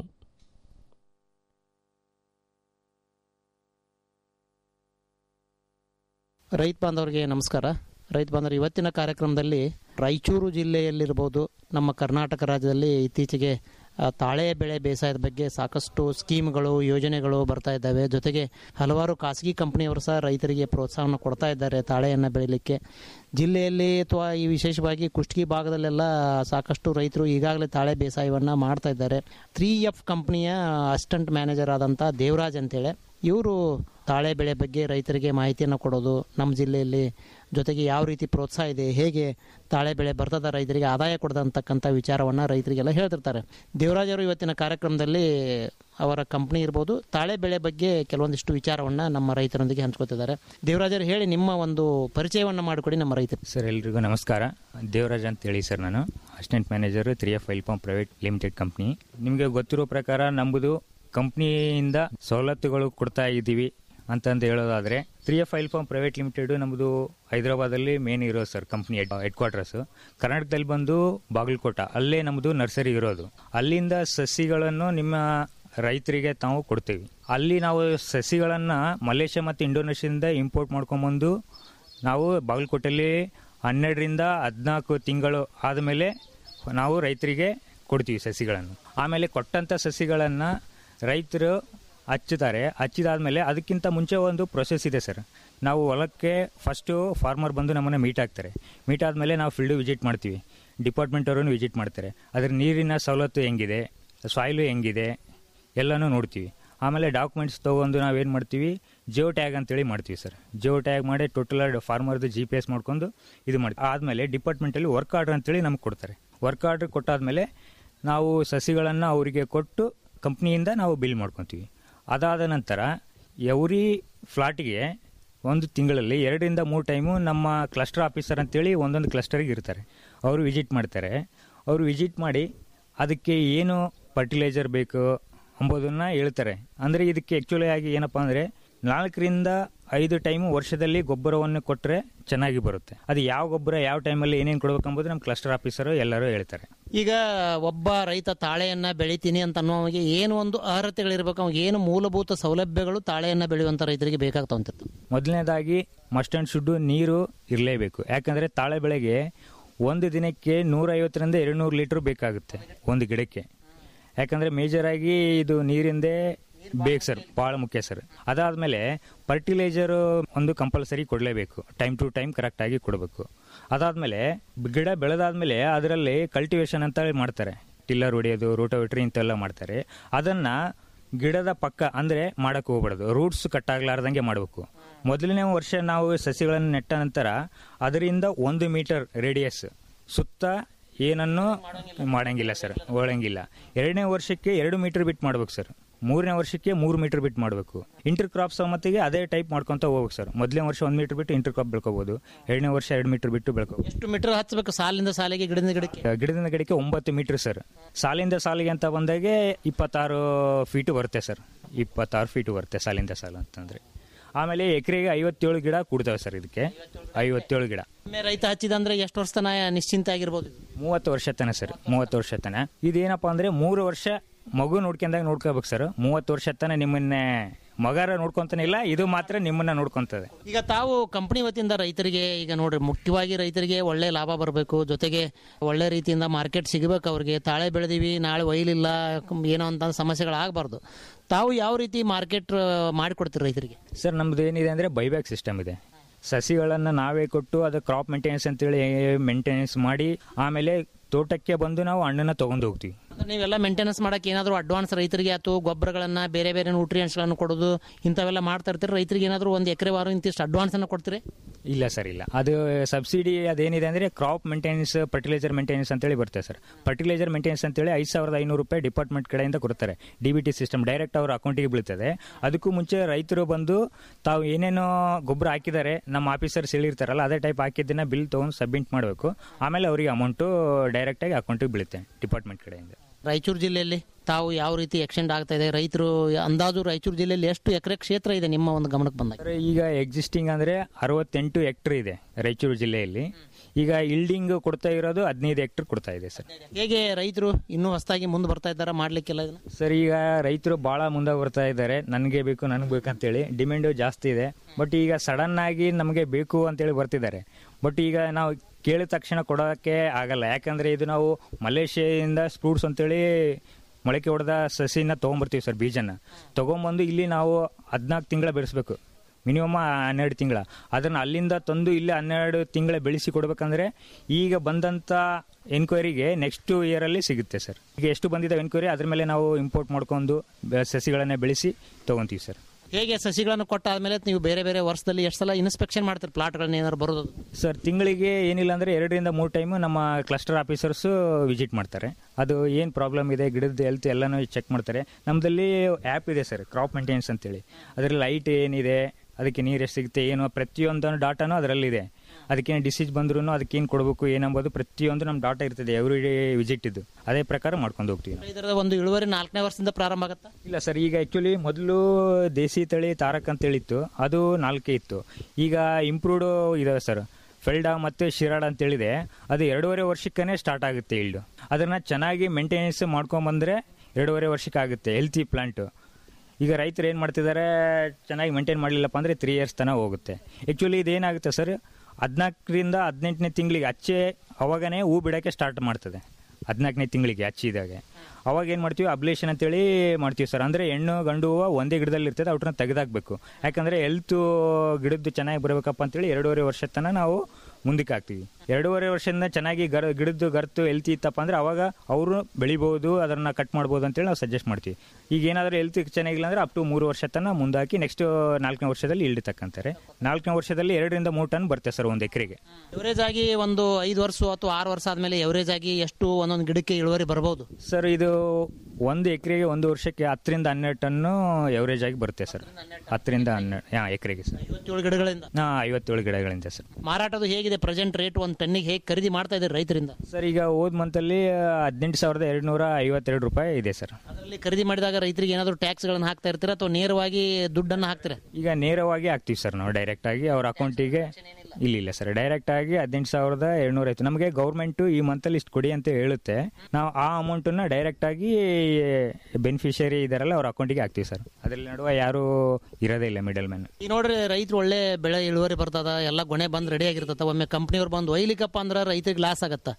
ರೈತ ಬಾಂಧವರಿಗೆ ನಮಸ್ಕಾರ ರೈತ ಬಾಂಧವರು ಇವತ್ತಿನ ಕಾರ್ಯಕ್ರಮದಲ್ಲಿ ರಾಯಚೂರು ಜಿಲ್ಲೆಯಲ್ಲಿರ್ಬೋದು ನಮ್ಮ ಕರ್ನಾಟಕ ರಾಜ್ಯದಲ್ಲಿ ಇತ್ತೀಚೆಗೆ ಆ, ತಾಳೆ ಬೆಳೆ ಬೇಸಾಯದ ಬಗ್ಗೆ ಸಾಕಷ್ಟು ಸ್ಕೀಮ್ಗಳು ಯೋಜನೆಗಳು ಬರ್ತಾ ಇದ್ದಾವೆ ಜೊತೆಗೆ ಹಲವಾರು ಖಾಸಗಿ ಕಂಪನಿಯವರು ಸಹ ರೈತರಿಗೆ ಪ್ರೋತ್ಸಾಹವನ್ನು ಕೊಡ್ತಾ ಇದ್ದಾರೆ ತಾಳೆಯನ್ನು ಬೆಳಿಲಿಕ್ಕೆ ಜಿಲ್ಲೆಯಲ್ಲಿ ಅಥವಾ ಈ ವಿಶೇಷವಾಗಿ ಕುಷ್ಟಗಿ ಭಾಗದಲ್ಲೆಲ್ಲ ಸಾಕಷ್ಟು ರೈತರು ಈಗಾಗಲೇ ತಾಳೆ ಬೇಸಾಯವನ್ನು ಮಾಡ್ತಾ ಇದ್ದಾರೆ ತ್ರೀ ಎಫ್ ಕಂಪನಿಯ ಅಸಿಸ್ಟೆಂಟ್ ಮ್ಯಾನೇಜರ್ ಆದಂಥ ದೇವರಾಜ್ ಅಂತೇಳಿ ಇವರು ತಾಳೆ ಬೆಳೆ ಬಗ್ಗೆ ರೈತರಿಗೆ ಮಾಹಿತಿಯನ್ನು ಕೊಡೋದು ನಮ್ಮ ಜಿಲ್ಲೆಯಲ್ಲಿ ಜೊತೆಗೆ ಯಾವ ರೀತಿ ಪ್ರೋತ್ಸಾಹ ಇದೆ ಹೇಗೆ ತಾಳೆ ಬೆಳೆ ಬರ್ತದ ರೈತರಿಗೆ ಆದಾಯ ಕೊಡದಂತಕ್ಕಂಥ ವಿಚಾರವನ್ನು ರೈತರಿಗೆಲ್ಲ ಹೇಳ್ತಿರ್ತಾರೆ ದೇವರಾಜ್ ಅವರು ಇವತ್ತಿನ ಕಾರ್ಯಕ್ರಮದಲ್ಲಿ ಅವರ ಕಂಪ್ನಿ ಇರ್ಬೋದು ತಾಳೆ ಬೆಳೆ ಬಗ್ಗೆ ಕೆಲವೊಂದಿಷ್ಟು ವಿಚಾರವನ್ನು ನಮ್ಮ ರೈತರೊಂದಿಗೆ ಹಂಚ್ಕೋತಿದ್ದಾರೆ ದೇವರಾಜರು ಹೇಳಿ ನಿಮ್ಮ ಒಂದು ಪರಿಚಯವನ್ನು ಮಾಡಿಕೊಡಿ ನಮ್ಮ ರೈತರು ಸರ್ ಎಲ್ರಿಗೂ ನಮಸ್ಕಾರ ದೇವರಾಜ್ ಅಂತ ಹೇಳಿ ಸರ್ ನಾನು assistant manager three F oil ಪಂಪ್ ಪ್ರೈವೇಟ್ ಲಿಮಿಟೆಡ್ ಕಂಪ್ನಿ ನಿಮಗೆ ಗೊತ್ತಿರೋ ಪ್ರಕಾರ ನಮ್ಮದು ಕಂಪ್ನಿಯಿಂದ ಸವಲತ್ತುಗಳು ಕೊಡ್ತಾ ಇದ್ದೀವಿ ಅಂತಂದು ಹೇಳೋದಾದ್ರೆ ತ್ರೀ ಎಫ್ ಐಲ್ ಪಂಪ್ ಪ್ರೈವೇಟ್ ಲಿಮಿಟೆಡ್ ನಮ್ಮದು ಹೈದರಾಬಾದಲ್ಲಿ ಮೇನ್ ಇರೋದು ಸರ್ ಕಂಪ್ನಿ ಹೆಡ್ ಕ್ವಾರ್ಟರ್ಸ್ ಕರ್ನಾಟಕದಲ್ಲಿ ಬಂದು ಬಾಗಲಕೋಟ ಅಲ್ಲೇ ನಮ್ಮದು ನರ್ಸರಿ ಇರೋದು ಅಲ್ಲಿಂದ ಸಸಿಗಳನ್ನು ನಿಮ್ಮ ರೈತರಿಗೆ ತಾವು ಕೊಡ್ತೀವಿ ಅಲ್ಲಿ ನಾವು ಸಸಿಗಳನ್ನು ಮಲೇಷ್ಯಾ ಮತ್ತು ಇಂಡೋನೇಷ್ಯಾದಿಂದ ಇಂಪೋರ್ಟ್ ಮಾಡ್ಕೊಂಬಂದು ನಾವು ಬಾಗಲಕೋಟೆಯಲ್ಲಿ ಹನ್ನೆರಡರಿಂದ ಹದಿನಾಲ್ಕು ತಿಂಗಳು ಆದಮೇಲೆ ನಾವು ರೈತರಿಗೆ ಕೊಡ್ತೀವಿ ಸಸಿಗಳನ್ನು ಆಮೇಲೆ ಕೊಟ್ಟಂಥ ಸಸಿಗಳನ್ನು ರೈತರು ಹಚ್ಚುತ್ತಾರೆ ಹಚ್ಚಿದಾದ್ಮೇಲೆ ಅದಕ್ಕಿಂತ ಮುಂಚೆ ಒಂದು ಪ್ರೊಸೆಸ್ ಇದೆ ಸರ್ ನಾವು ಹೊಲಕ್ಕೆ ಫಸ್ಟು ಫಾರ್ಮರ್ ಬಂದು ನಮ್ಮನ್ನು ಮೀಟ್ ಆಗ್ತಾರೆ ಮೀಟ್ ಆದಮೇಲೆ ನಾವು ಫೀಲ್ಡು ವಿಸಿಟ್ ಮಾಡ್ತೀವಿ ಡಿಪಾರ್ಟ್ಮೆಂಟ್ ಅವರನ್ನು ವಿಸಿಟ್ ಮಾಡ್ತಾರೆ ಅದ್ರ ನೀರಿನ ಸವಲತ್ತು ಹೆಂಗಿದೆ ಸಾಯಿಲು ಹೆಂಗಿದೆ ಎಲ್ಲನೂ ನೋಡ್ತೀವಿ ಆಮೇಲೆ ಡಾಕ್ಯುಮೆಂಟ್ಸ್ ತೊಗೊಂಡು ನಾವೇನು ಮಾಡ್ತೀವಿ ಜಿಯೋ ಟ್ಯಾಗ್ ಅಂತೇಳಿ ಮಾಡ್ತೀವಿ ಸರ್ ಜಿಯೋ ಟ್ಯಾಗ್ ಮಾಡಿ ಟೋಟಲ್ ಫಾರ್ಮರ್ದು ಜಿ ಪಿ ಎಸ್ ಮಾಡ್ಕೊಂಡು ಇದು ಮಾಡ್ತೀವಿ ಆದಮೇಲೆ ಡಿಪಾರ್ಟ್ಮೆಂಟಲ್ಲಿ ವರ್ಕ್ ಆರ್ಡರ್ ಅಂತೇಳಿ ನಮ್ಗೆ ಕೊಡ್ತಾರೆ ವರ್ಕ್ ಆರ್ಡರ್ ಕೊಟ್ಟಾದ್ಮೇಲೆ ನಾವು ಸಸಿಗಳನ್ನು ಅವರಿಗೆ ಕೊಟ್ಟು ಕಂಪ್ನಿಯಿಂದ ನಾವು ಬಿಲ್ ಮಾಡ್ಕೊತೀವಿ ಅದಾದ ನಂತರ ಎವ್ರಿ ಫ್ಲಾಟಿಗೆ ಒಂದು ತಿಂಗಳಲ್ಲಿ ಎರಡರಿಂದ ಮೂರು ಟೈಮು ನಮ್ಮ ಕ್ಲಸ್ಟರ್ ಆಫೀಸರ್ ಅಂತೇಳಿ ಒಂದೊಂದು ಕ್ಲಸ್ಟರಿಗೆ ಇರ್ತಾರೆ ಅವರು ವಿಸಿಟ್ ಮಾಡ್ತಾರೆ ಅವರು ವಿಸಿಟ್ ಮಾಡಿ ಅದಕ್ಕೆ ಏನು ಫರ್ಟಿಲೈಸರ್ ಬೇಕು ಅಂಬೋದನ್ನು ಹೇಳ್ತಾರೆ ಅಂದರೆ ಇದಕ್ಕೆ ಆ್ಯಕ್ಚುಲಿ ಆಗಿ ಏನಪ್ಪ ಅಂದರೆ ನಾಲ್ಕರಿಂದ ಐದು ಟೈಮು ವರ್ಷದಲ್ಲಿ ಗೊಬ್ಬರವನ್ನು ಕೊಟ್ಟರೆ ಚೆನ್ನಾಗಿ ಬರುತ್ತೆ ಅದು ಯಾವ ಗೊಬ್ಬರ ಯಾವ ಟೈಮಲ್ಲಿ ಏನೇನು ಕೊಡಬೇಕು ಅಂಬೋದು ನಮ್ಮ ಕ್ಲಸ್ಟರ್ ಆಫೀಸರು ಎಲ್ಲರೂ ಹೇಳ್ತಾರೆ ಈಗ ಒಬ್ಬ ರೈತ ತಾಳೆಯನ್ನ ಬೆಳಿತೀನಿ ಅಂತ ಅನ್ನೋವಾಗ ಏನು ಒಂದು ಅರ್ಹತೆಗಳಿರ್ಬೇಕು ಅವ್ನಿಗೆ ಏನು ಮೂಲಭೂತ ಸೌಲಭ್ಯಗಳು ತಾಳೆಯನ್ನ ಬೆಳೆಯುವಂತ ರೈತರಿಗೆ ಬೇಕಾಗ್ತಾವ ಅಂತ ಮೊದಲನೇದಾಗಿ ಮಸ್ಟ್ ಆ್ಯಂಡ್ ಶುಡ್ಡು ನೀರು ಇರಲೇಬೇಕು ಯಾಕಂದರೆ ತಾಳೆ ಬೆಳೆಗೆ ಒಂದು ದಿನಕ್ಕೆ ನೂರೈವತ್ತರಿಂದ ಎರಡು ನೂರು ಲೀಟ್ರ್ ಬೇಕಾಗುತ್ತೆ ಒಂದು ಗಿಡಕ್ಕೆ ಯಾಕಂದರೆ ಮೇಜರಾಗಿ ಇದು ನೀರಿಂದೇ ಬೇಕು ಸರ್ ಭಾಳ ಮುಖ್ಯ ಸರ್ ಅದಾದ್ಮೇಲೆ ಫರ್ಟಿಲೈಸರ್ ಒಂದು ಕಂಪಲ್ಸರಿ ಕೊಡಲೇಬೇಕು ಟೈಮ್ ಟು ಟೈಮ್ ಕರೆಕ್ಟಾಗಿ ಕೊಡಬೇಕು ಅದಾದ್ಮೇಲೆ ಗಿಡ ಬೆಳೆದಾದ್ಮೇಲೆ ಅದರಲ್ಲಿ ಕಲ್ಟಿವೇಶನ್ ಅಂತ ಹೇಳಿ ಮಾಡ್ತಾರೆ ಟಿಲ್ಲರ್ ಹೊಡೆಯೋದು ರೋಟೋವೇಟ್ರಿ ಇಂತೆಲ್ಲ ಮಾಡ್ತಾರೆ ಅದನ್ನ ಗಿಡದ ಪಕ್ಕ ಅಂದ್ರೆ ಮಾಡಕ್ ಹೋಗ್ಬಾರ್ದು ರೂಟ್ಸ್ ಕಟ್ ಆಗ್ಲಾರ್ದಂಗೆ ಮಾಡಬೇಕು ಮೊದಲನೇ ವರ್ಷ ನಾವು ಸಸಿಗಳನ್ನು ನೆಟ್ಟ ನಂತರ ಅದರಿಂದ ಒಂದು ಮೀಟರ್ ರೇಡಿಯಸ್ ಸುತ್ತ ಏನನ್ನು ಮಾಡಂಗಿಲ್ಲ ಸರ್ ಒಳಂಗಿಲ್ಲ ಎರಡನೇ ವರ್ಷಕ್ಕೆ ಎರಡು ಮೀಟರ್ ಬಿಟ್ಟು ಮಾಡ್ಬೇಕು ಸರ್ ಮೂರನೇ ವರ್ಷಕ್ಕೆ ಮೂರು ಮೀಟರ್ ಬಿಟ್ಟು ಮಾಡಬೇಕು ಇಂಟರ್ ಕ್ರಾಪ್ ಮತ್ತಿಗೆ ಅದೇ ಟೈಪ್ ಮಾಡ್ಕೊಂತ ಹೋಗ್ಬೇಕು ಸರ್ ಮೊದಲನೇ ವರ್ಷ ಒಂದು ಮೀಟರ್ ಬಿಟ್ಟು ಇಂಟರ್ ಕ್ರಾಪ್ ಬೆಳ್ಕೋಬಹುದು ಎರಡನೇ ವರ್ಷ ಎರಡು ಮೀಟರ್ ಬಿಟ್ಟು ಬೆಳ್ಕೋಬಹುದು ಎಷ್ಟು ಮೀಟರ್ ಹಚ್ಚಬೇಕು ಸಾಲಿಂದ ಸಾಲಿಗೆ ಗಿಡದಿಂದ ಗಿಡಕ್ಕೆ ಗಿಡದಿಂದ ಗಿಡಕ್ಕೆ ಒಂಬತ್ತು ಮೀಟರ್ ಸರ್ ಸಾಲಿಂದ ಸಾಲಿಗೆ ಅಂತ ಬಂದಾಗೆ ಇಪ್ಪತ್ತಾರು ಫೀಟು ಬರುತ್ತೆ ಸರ್ ಇಪ್ಪತ್ತಾರು ಫೀಟು ಬರುತ್ತೆ ಸಾಲಿಂದ ಸಾಲು ಅಂತಂದ್ರೆ ಆಮೇಲೆ ಎಕರೆಗೆ ಐವತ್ತೇಳು ಗಿಡ ಕೂಡ್ತವೆ ಸರ್ ಇದಕ್ಕೆ ಐವತ್ತೇಳು ಗಿಡ ಒಮ್ಮೆ ರೈತ ಹಚ್ಚಿದಂದ್ರೆ ಎಷ್ಟು ವರ್ಷ ತನ ನಿಶ್ಚಿಂತ ಆಗಿರ್ಬೋದು ಇದು? ಮೂವತ್ತು ವರ್ಷ ತನ ಸರ್ ಮೂವತ್ತು ವರ್ಷ ತನ ಇದೇನಪ್ಪ ಅಂದ್ರೆ ಮೂರು ವರ್ಷ ಮಗು ನೋಡ್ಕೊಂಡಾಗ ನೋಡ್ಕೋಬೇಕು ಸರ್ ಮೂವತ್ತು ವರ್ಷ ತನ ನಿಮ್ಮನ್ನೇ ಮಗರ ನೋಡ್ಕೊಂತಾನೆ ಇಲ್ಲ ಇದು ಮಾತ್ರ ನಿಮ್ಮನ್ನ ನೋಡ್ಕೊಂತದೆ ಈಗ ತಾವು ಕಂಪನಿ ವತಿಯಿಂದ ರೈತರಿಗೆ ಈಗ ನೋಡ್ರಿ ಮುಖ್ಯವಾಗಿ ರೈತರಿಗೆ ಒಳ್ಳೆ ಲಾಭ ಬರಬೇಕು ಜೊತೆಗೆ ಒಳ್ಳೆ ರೀತಿಯಿಂದ ಮಾರ್ಕೆಟ್ ಸಿಗಬೇಕು ಅವ್ರಿಗೆ ತಾಳೆ ಬೆಳೆದೀವಿ ನಾಳೆ ಒಯ್ಲಿಲ್ಲ ಏನೋ ಅಂತ ಸಮಸ್ಯೆಗಳಾಗಬಾರ್ದು ತಾವು ಯಾವ ರೀತಿ ಮಾರ್ಕೆಟ್ ಮಾಡಿಕೊಡ್ತೀರಿ ರೈತರಿಗೆ ಸರ್ ನಮ್ದು ಏನಿದೆ ಅಂದ್ರೆ ಬೈಬ್ಯಾಕ್ ಸಿಸ್ಟಮ್ ಇದೆ ಸಸಿಗಳನ್ನು ನಾವೇ ಕೊಟ್ಟು ಅದು ಕ್ರಾಪ್ ಮೇಂಟೆನೆನ್ಸ್ ಅಂತೇಳಿ ಮೇಂಟೆನೆನ್ಸ್ ಮಾಡಿ ಆಮೇಲೆ ತೋಟಕ್ಕೆ ಬಂದು ನಾವು ಹಣ್ಣನ್ನ ತಗೊಂಡು ಹೋಗ್ತೀವಿ ಅಂದ್ರೆ ನೀವೆಲ್ಲ ಮೇಂಟೆನೆನ್ಸ್ ಮಾಡಕ್ಕೆ ಏನಾದರೂ ಅಡ್ವಾನ್ಸ್ ರೈತರಿಗೆ ಅಥವಾ ಗೊಬ್ಬರಗಳನ್ನ ಬೇರೆ ಬೇರೆ ನ್ಯೂಟ್ರಿಯೆಂಟ್ಸ್ಗಳನ್ನು ಕೊಡೋದು ಇಂಥವೆಲ್ಲ ಮಾಡ್ತಾ ಇರ್ತೀರಿ ರೈತರಿಗೆ ಏನಾದರೂ ಒಂದು ಎಕರೆ ವಾರ ಇಂತಿಷ್ಟು ಅಡ್ವಾನ್ಸ್ ಅನ್ನು ಕೊಡ್ತೀರಿ ಇಲ್ಲ ಸರ್ ಇಲ್ಲ ಅದು ಸಬ್ಸಿಡಿ ಅದೇನಿದೆ ಅಂದ್ರೆ ಕ್ರಾಪ್ ಮೇಂಟೆನೆನ್ಸ್ ಫರ್ಟಿಲೈಸರ್ ಮೇಂಟೆನೆನ್ಸ್ ಅಂತೇಳಿ ಬರುತ್ತೆ ಸರ್ ಫರ್ಟಿಲೈಸರ್ ಮೇಂಟೆನೆನ್ಸ್ ಅಂತೇಳಿ ಐದು ಸಾವಿರದ ಐನೂರು ರೂಪಾಯಿ ಡಿಪಾರ್ಟ್ಮೆಂಟ್ ಕಡೆಯಿಂದ ಕೊಡ್ತಾರೆ D B T system direct ಅವ್ರ ಅಕೌಂಟಿಗೆ ಬೀಳ್ತದೆ ಅದಕ್ಕೂ ಮುಂಚೆ ರೈತರು ಬಂದು ತಾವು ಏನೇನೋ ಗೊಬ್ಬರ ಹಾಕಿದ್ದಾರೆ ನಮ್ಮ ಆಫೀಸರ್ಸ್ ಹೇಳಿರ್ತಾರಲ್ಲ ಅದೇ ಟೈಪ್ ಹಾಕಿದ್ದನ್ನ ಬಿಲ್ ತೊಗೊಂಡು ಸಬ್ಮಿಟ್ ಮಾಡಬೇಕು ಆಮೇಲೆ ಅವರಿಗೆ ಅಮೌಂಟು ಡೈರೆಕ್ಟಾಗಿ ಅಕೌಂಟಿಗೆ ಬೀಳುತ್ತೆ ಡಿಪಾರ್ಟ್ಮೆಂಟ್ ಕಡೆಯಿಂದ ರಾಯಚೂರು ಜಿಲ್ಲೆಯಲ್ಲಿ ತಾವು ಯಾವ ರೀತಿ ಎಕ್ಸ್ಟೆಂಡ್ ಆಗ್ತಾ ಇದೆ ರೈತರು ಅಂದಾಜು ರಾಯಚೂರು ಜಿಲ್ಲೆಯಲ್ಲಿ ಎಷ್ಟು ಎಕರೆ ಕ್ಷೇತ್ರ ಇದೆ ನಿಮ್ಮ ಒಂದು ಗಮನಕ್ಕೆ ಬಂದಾಗ ಸರ್, ಈಗ ಎಕ್ಸಿಸ್ಟಿಂಗ್ ಅಂದ್ರೆ ಅರವತ್ತೆಂಟು ಹೆಕ್ಟರ್ ಇದೆ ರಾಯಚೂರು ಜಿಲ್ಲೆಯಲ್ಲಿ ಈಗ ಇಲ್ಡಿಂಗ್ ಕೊಡ್ತಾ ಇರೋದು ಹದಿನೈದು ಹೆಕ್ಟರ್ ಕೊಡ್ತಾ ಇದೆ ಸರ್ ಹೇಗೆ ರೈತರು ಇನ್ನೂ ಹೊಸದಾಗಿ ಮುಂದೆ ಬರ್ತಾ ಇದ್ದಾರೆ ಮಾಡ್ಲಿಕ್ಕೆಲ್ಲ ಇದನ್ನ ಸರ್ ಈಗ ರೈತರು ಬಹಳ ಮುಂದೆ ಬರ್ತಾ ಇದ್ದಾರೆ ನನಗೆ ಬೇಕು ನನಗೆ ಬೇಕು ಅಂತೇಳಿ ಡಿಮ್ಯಾಂಡು ಜಾಸ್ತಿ ಇದೆ ಬಟ್ ಈಗ ಸಡನ್ ಆಗಿ ನಮಗೆ ಬೇಕು ಅಂತೇಳಿ ಬರ್ತಿದ್ದಾರೆ ಬಟ್ ಈಗ ನಾವು ಕೇಳಿದ ತಕ್ಷಣ ಕೊಡೋಕ್ಕೆ ಆಗಲ್ಲ ಯಾಕಂದ್ರೆ ಇದು ನಾವು ಮಲೇಷ್ಯಾದಿಂದ ಸ್ಪ್ರೂಟ್ಸ್ ಅಂತೇಳಿ ಮೊಳಕೆ ಹೊಡೆದ ಸಸಿನ ತೊಗೊಂಬರ್ತೀವಿ ಸರ್ ಬೀಜನ ತೊಗೊಂಬಂದು ಇಲ್ಲಿ ನಾವು ಹದಿನಾಲ್ಕು ತಿಂಗಳ ಬೆಳೆಸ್ಬೇಕು ಮಿನಿಮಮ್ ಹನ್ನೆರಡು ತಿಂಗಳ ಅದನ್ನು ಅಲ್ಲಿಂದ ತಂದು ಇಲ್ಲಿ ಹನ್ನೆರಡು ತಿಂಗಳ ಬೆಳೆಸಿ ಕೊಡ್ಬೇಕಂದ್ರೆ ಈಗ ಬಂದಂಥ ಎನ್ಕ್ವೈರಿಗೆ ನೆಕ್ಸ್ಟ್ ಇಯರಲ್ಲಿ ಸಿಗುತ್ತೆ ಸರ್ ಈಗ ಎಷ್ಟು ಬಂದಿದ್ದಾವೆ ಎನ್ಕ್ವೈರಿ ಅದ್ರ ಮೇಲೆ ನಾವು ಇಂಪೋರ್ಟ್ ಮಾಡ್ಕೊಂಡು ಬೆ- ಸಸಿಗಳನ್ನೇ ಬೆಳೆಸಿ ತೊಗೊಂತೀವಿ ಸರ್ ಹೇಗೆ ಸಸಿಗಳನ್ನು ಕೊಟ್ಟಾದ್ಮೇಲೆ ನೀವು ಬೇರೆ ಬೇರೆ ವರ್ಷದಲ್ಲಿ ಎಷ್ಟು ಸಲ ಇನ್ಸ್ಪೆಕ್ಷನ್ ಮಾಡ್ತೀರಿ ಪ್ಲಾಟ್ಗಳನ್ನ ಏನಾದ್ರು ಬರೋದು ಸರ್ ತಿಂಗಳಿಗೆ ಏನಿಲ್ಲ ಅಂದ್ರೆ ಎರಡರಿಂದ ಮೂರು ಟೈಮು ನಮ್ಮ ಕ್ಲಸ್ಟರ್ ಆಫೀಸರ್ಸ್ ವಿಸಿಟ್ ಮಾಡ್ತಾರೆ ಅದು ಏನು ಪ್ರಾಬ್ಲಮ್ ಇದೆ ಗಿಡದ ಹೆಲ್ತ್ ಎಲ್ಲನೂ ಚೆಕ್ ಮಾಡ್ತಾರೆ ನಮ್ಮದಲ್ಲಿ ಆ್ಯಪ್ ಇದೆ ಸರ್ ಕ್ರಾಪ್ ಮೇಂಟೆನೆನ್ಸ್ ಅಂತೇಳಿ ಅದರಲ್ಲಿ ಲೈಟ್ ಏನಿದೆ ಅದಕ್ಕೆ ನೀರು ಎಷ್ಟು ಸಿಗುತ್ತೆ ಏನು ಪ್ರತಿಯೊಂದು ಡಾಟಾನು ಅದರಲ್ಲಿದೆ ಅದಕ್ಕೇನು ಡಿಸೀಸ್ ಬಂದ್ರೂ ಅದಕ್ಕೇನು ಕೊಡಬೇಕು ಏನಂಬೋದು ಪ್ರತಿಯೊಂದು ನಮ್ಮ ಡಾಟಾ ಇರ್ತದೆ ಎವ್ರಿ ಡೇ ವಿಸಿಟ್ ಇದು ಅದೇ ಪ್ರಕಾರ ಮಾಡ್ಕೊಂಡು ಹೋಗ್ತೀವಿ ನಾವು. ಇದರ ಒಂದು ಇಳುವರಿ ನಾಲ್ಕನೇ ವರ್ಷದಿಂದ ಪ್ರಾರಂಭ ಆಗುತ್ತಾ ಇಲ್ಲ ಸರ್ ಈಗ ಆ್ಯಕ್ಚುಲಿ ಮೊದಲು ದೇಸಿ ತಳಿ ತಾರಕ್ ಅಂತೇಳಿತ್ತು ಅದು ನಾಲ್ಕೇ ಇತ್ತು ಈಗ ಇಂಪ್ರೂವ್ಡ್ ಇದಾವೆ ಸರ್ ಫೆಲ್ಡಾ ಮತ್ತು ಶಿರಾಡ್ ಅಂತೇಳಿದೆ ಅದು ಎರಡೂವರೆ ವರ್ಷಕ್ಕೇ ಸ್ಟಾರ್ಟ್ ಆಗುತ್ತೆ ಇಲ್ಡು ಅದನ್ನು ಚೆನ್ನಾಗಿ ಮೇಂಟೆನೆನ್ಸ್ ಮಾಡ್ಕೊಂಬಂದ್ರೆ ಎರಡೂವರೆ ವರ್ಷಕ್ಕೆ ಆಗುತ್ತೆ ಹೆಲ್ತಿ ಪ್ಲಾಂಟು ಈಗ ರೈತರು ಏನು ಮಾಡ್ತಿದ್ದಾರೆ ಚೆನ್ನಾಗಿ ಮೇಂಟೈನ್ ಮಾಡಲಿಲ್ಲಪ್ಪ ಅಂದರೆ ತ್ರೀ ಇಯರ್ಸ್ ತನಕ ಹೋಗುತ್ತೆ ಆ್ಯಕ್ಚುಲಿ ಇದೇನಾಗುತ್ತೆ ಸರ್ ಹದಿನಾಲ್ಕರಿಂದ ಹದಿನೆಂಟನೇ ತಿಂಗಳಿಗೆ ಅಚ್ಚೆ ಅವಾಗನೇ ಹೂ ಬಿಡೋಕ್ಕೆ ಸ್ಟಾರ್ಟ್ ಮಾಡ್ತದೆ ಹದಿನಾಲ್ಕನೇ ತಿಂಗಳಿಗೆ ಹಚ್ಚಿದಾಗೆ ಅವಾಗ ಏನು ಮಾಡ್ತೀವಿ ಅಬ್ಲೇಷನ್ ಅಂತೇಳಿ ಮಾಡ್ತೀವಿ ಸರ್ ಅಂದರೆ ಹೆಣ್ಣು ಗಂಡು ಹೂವು ಒಂದೇ ಗಿಡದಲ್ಲಿ ಇರ್ತದೆ ಅವ್ರನ್ನ ತೆಗೆದಾಕ್ಬೇಕು ಯಾಕಂದರೆ ಹೆಲ್ತು ಗಿಡದ್ದು ಚೆನ್ನಾಗಿ ಬರಬೇಕಪ್ಪ ಅಂತೇಳಿ ಎರಡೂವರೆ ವರ್ಷ ತನಕ ನಾವು ಮುಂದಕ್ಕೆ ಹಾಕ್ತೀವಿ ಎರಡೂವರೆ ವರ್ಷದಿಂದ ಚೆನ್ನಾಗಿ ಗರ್ ಗಿಡದ್ದು ಗರ್ತು ಹೆಲ್ತಿ ಇತ್ತಪ್ಪ ಅಂದರೆ ಅವಾಗ ಅವರು ಬೆಳಿಬೋದು ಅದನ್ನ ಕಟ್ ಮಾಡ್ಬೋದು ಅಂತೇಳಿ ನಾವು ಸಜೆಸ್ಟ್ ಮಾಡ್ತೀವಿ ಈಗ ಏನಾದರೂ ಹೆಲ್ತ್ ಚೆನ್ನಾಗಿಲ್ಲ ಅಂದರೆ ಅಪ್ ಟು ಮೂರು ವರ್ಷ ತನಕ ಮುಂದಾಕಿ ನೆಕ್ಸ್ಟ್ ನಾಲ್ಕನೇ ವರ್ಷದಲ್ಲಿ ಇಲ್ಡ್ ತಕ್ಕಂತಾರೆ ನಾಲ್ಕನೇ ವರ್ಷದಲ್ಲಿ ಎರಡರಿಂದ ಮೂರು ಟನ್ ಬರುತ್ತೆ ಸರ್ ಒಂದು ಎಕರೆಗೆ ಎವರೇಜ್ ಆಗಿ ಒಂದು ಐದು ವರ್ಷ ಅಥವಾ ಆರು ವರ್ಷ ಆದ್ಮೇಲೆ ಎವರೇಜ್ ಆಗಿ ಎಷ್ಟು ಒಂದೊಂದು ಗಿಡಕ್ಕೆ ಇಳುವರಿ ಬರಬಹುದು ಸರ್ ಇದು ಒಂದು ಎಕರೆಗೆ ಒಂದು ವರ್ಷಕ್ಕೆ ಹತ್ತರಿಂದ ಹನ್ನೆರಡು ಟನ್ನು ಎವರೇಜ್ ಆಗಿ ಬರುತ್ತೆ ಸರ್ ಹತ್ತರಿಂದ ಹನ್ನೆರಡು ಹಾಂ ಎಕರೆಗೆ ಸರ್ ಐವತ್ತೇಳು ಗಿಡಗಳಿಂದ ಹಾಂ ಐವತ್ತೇಳು ಗಿಡಗಳಿಂದ ಸರ್ ಮಾರಾಟದು ಹೇಗಿದೆ ಪ್ರೆಸೆಂಟ್ ರೇಟ್ ಒಂದು ಟನ್ನಿಗೆ ಹೇಗೆ ಖರೀದಿ ಮಾಡ್ತಾ ಇದ್ದಾರೆ ರೈತರಿಂದ ಸರ್ ಈಗ ಹೋದ್ ಮಂತಲ್ಲಿ ಹದಿನೆಂಟು ಸಾವಿರದ ಎರಡು ನೂರ ಐವತ್ತೆರಡು ರೂಪಾಯಿ ಇದೆ ಸರ್ ಅದರಲ್ಲಿ ಖರೀದಿ ಮಾಡಿದಾಗ ರೈತರಿಗೆ ಏನಾದರೂ ಟ್ಯಾಕ್ಸ್ಗಳನ್ನು ಹಾಕ್ತಾ ಇರ್ತೀರಾ ಅಥವಾ ನೇರವಾಗಿ ದುಡ್ಡನ್ನು ಹಾಕ್ತೀರಾ ಈಗ ನೇರವಾಗಿ ಹಾಕ್ತೀವಿ ಸರ್ ನಾವು ಡೈರೆಕ್ಟ್ ಆಗಿ ಅವ್ರ ಅಕೌಂಟಿಗೆ ಇಲ್ಲ ಇಲ್ಲ ಸರ್ ಡೈರೆಕ್ಟ್ ಆಗಿ ಹದಿನೆಂಟು ಸಾವಿರದ ಏಳ್ನೂರ ಆಯ್ತು ನಮಗೆ ಗೌರ್ಮೆಂಟ್ ಈ ಮಂತಲ್ಲಿ ಇಷ್ಟು ಕೊಡಿ ಅಂತ ಹೇಳುತ್ತೆ ನಾವು ಆ ಅಮೌಂಟನ್ನ ಡೈರೆಕ್ಟ್ ಆಗಿ ಬೆನಿಫಿಷಿಯರಿ ಇದಾರಲ್ಲ ಅವ್ರ ಅಕೌಂಟಿಗೆ ಹಾಕ್ತೀವಿ ಸರ್ ಅದ್ರಲ್ಲಿ ನಡುವೆ ಯಾರು ಇರೋದೇ ಇಲ್ಲ ಮಿಡಲ್ ಮ್ಯಾನ್ ಈಗ ನೋಡ್ರಿ ರೈತರು ಒಳ್ಳೆ ಬೆಳೆ ಇಳುವರಿ ಬರ್ತದ ಎಲ್ಲ ಗೊನೆ ಬಂದು ರೆಡಿ ಆಗಿರ್ತದ ಒಮ್ಮೆ ಕಂಪ್ನಿಯವ್ರು ಬಂದು ಒಯ್ಲಿಕ್ಕಪ್ಪ ಅಂದ್ರೆ ರೈತರಿಗೆ ಲಾಸ್ ಆಗತ್ತ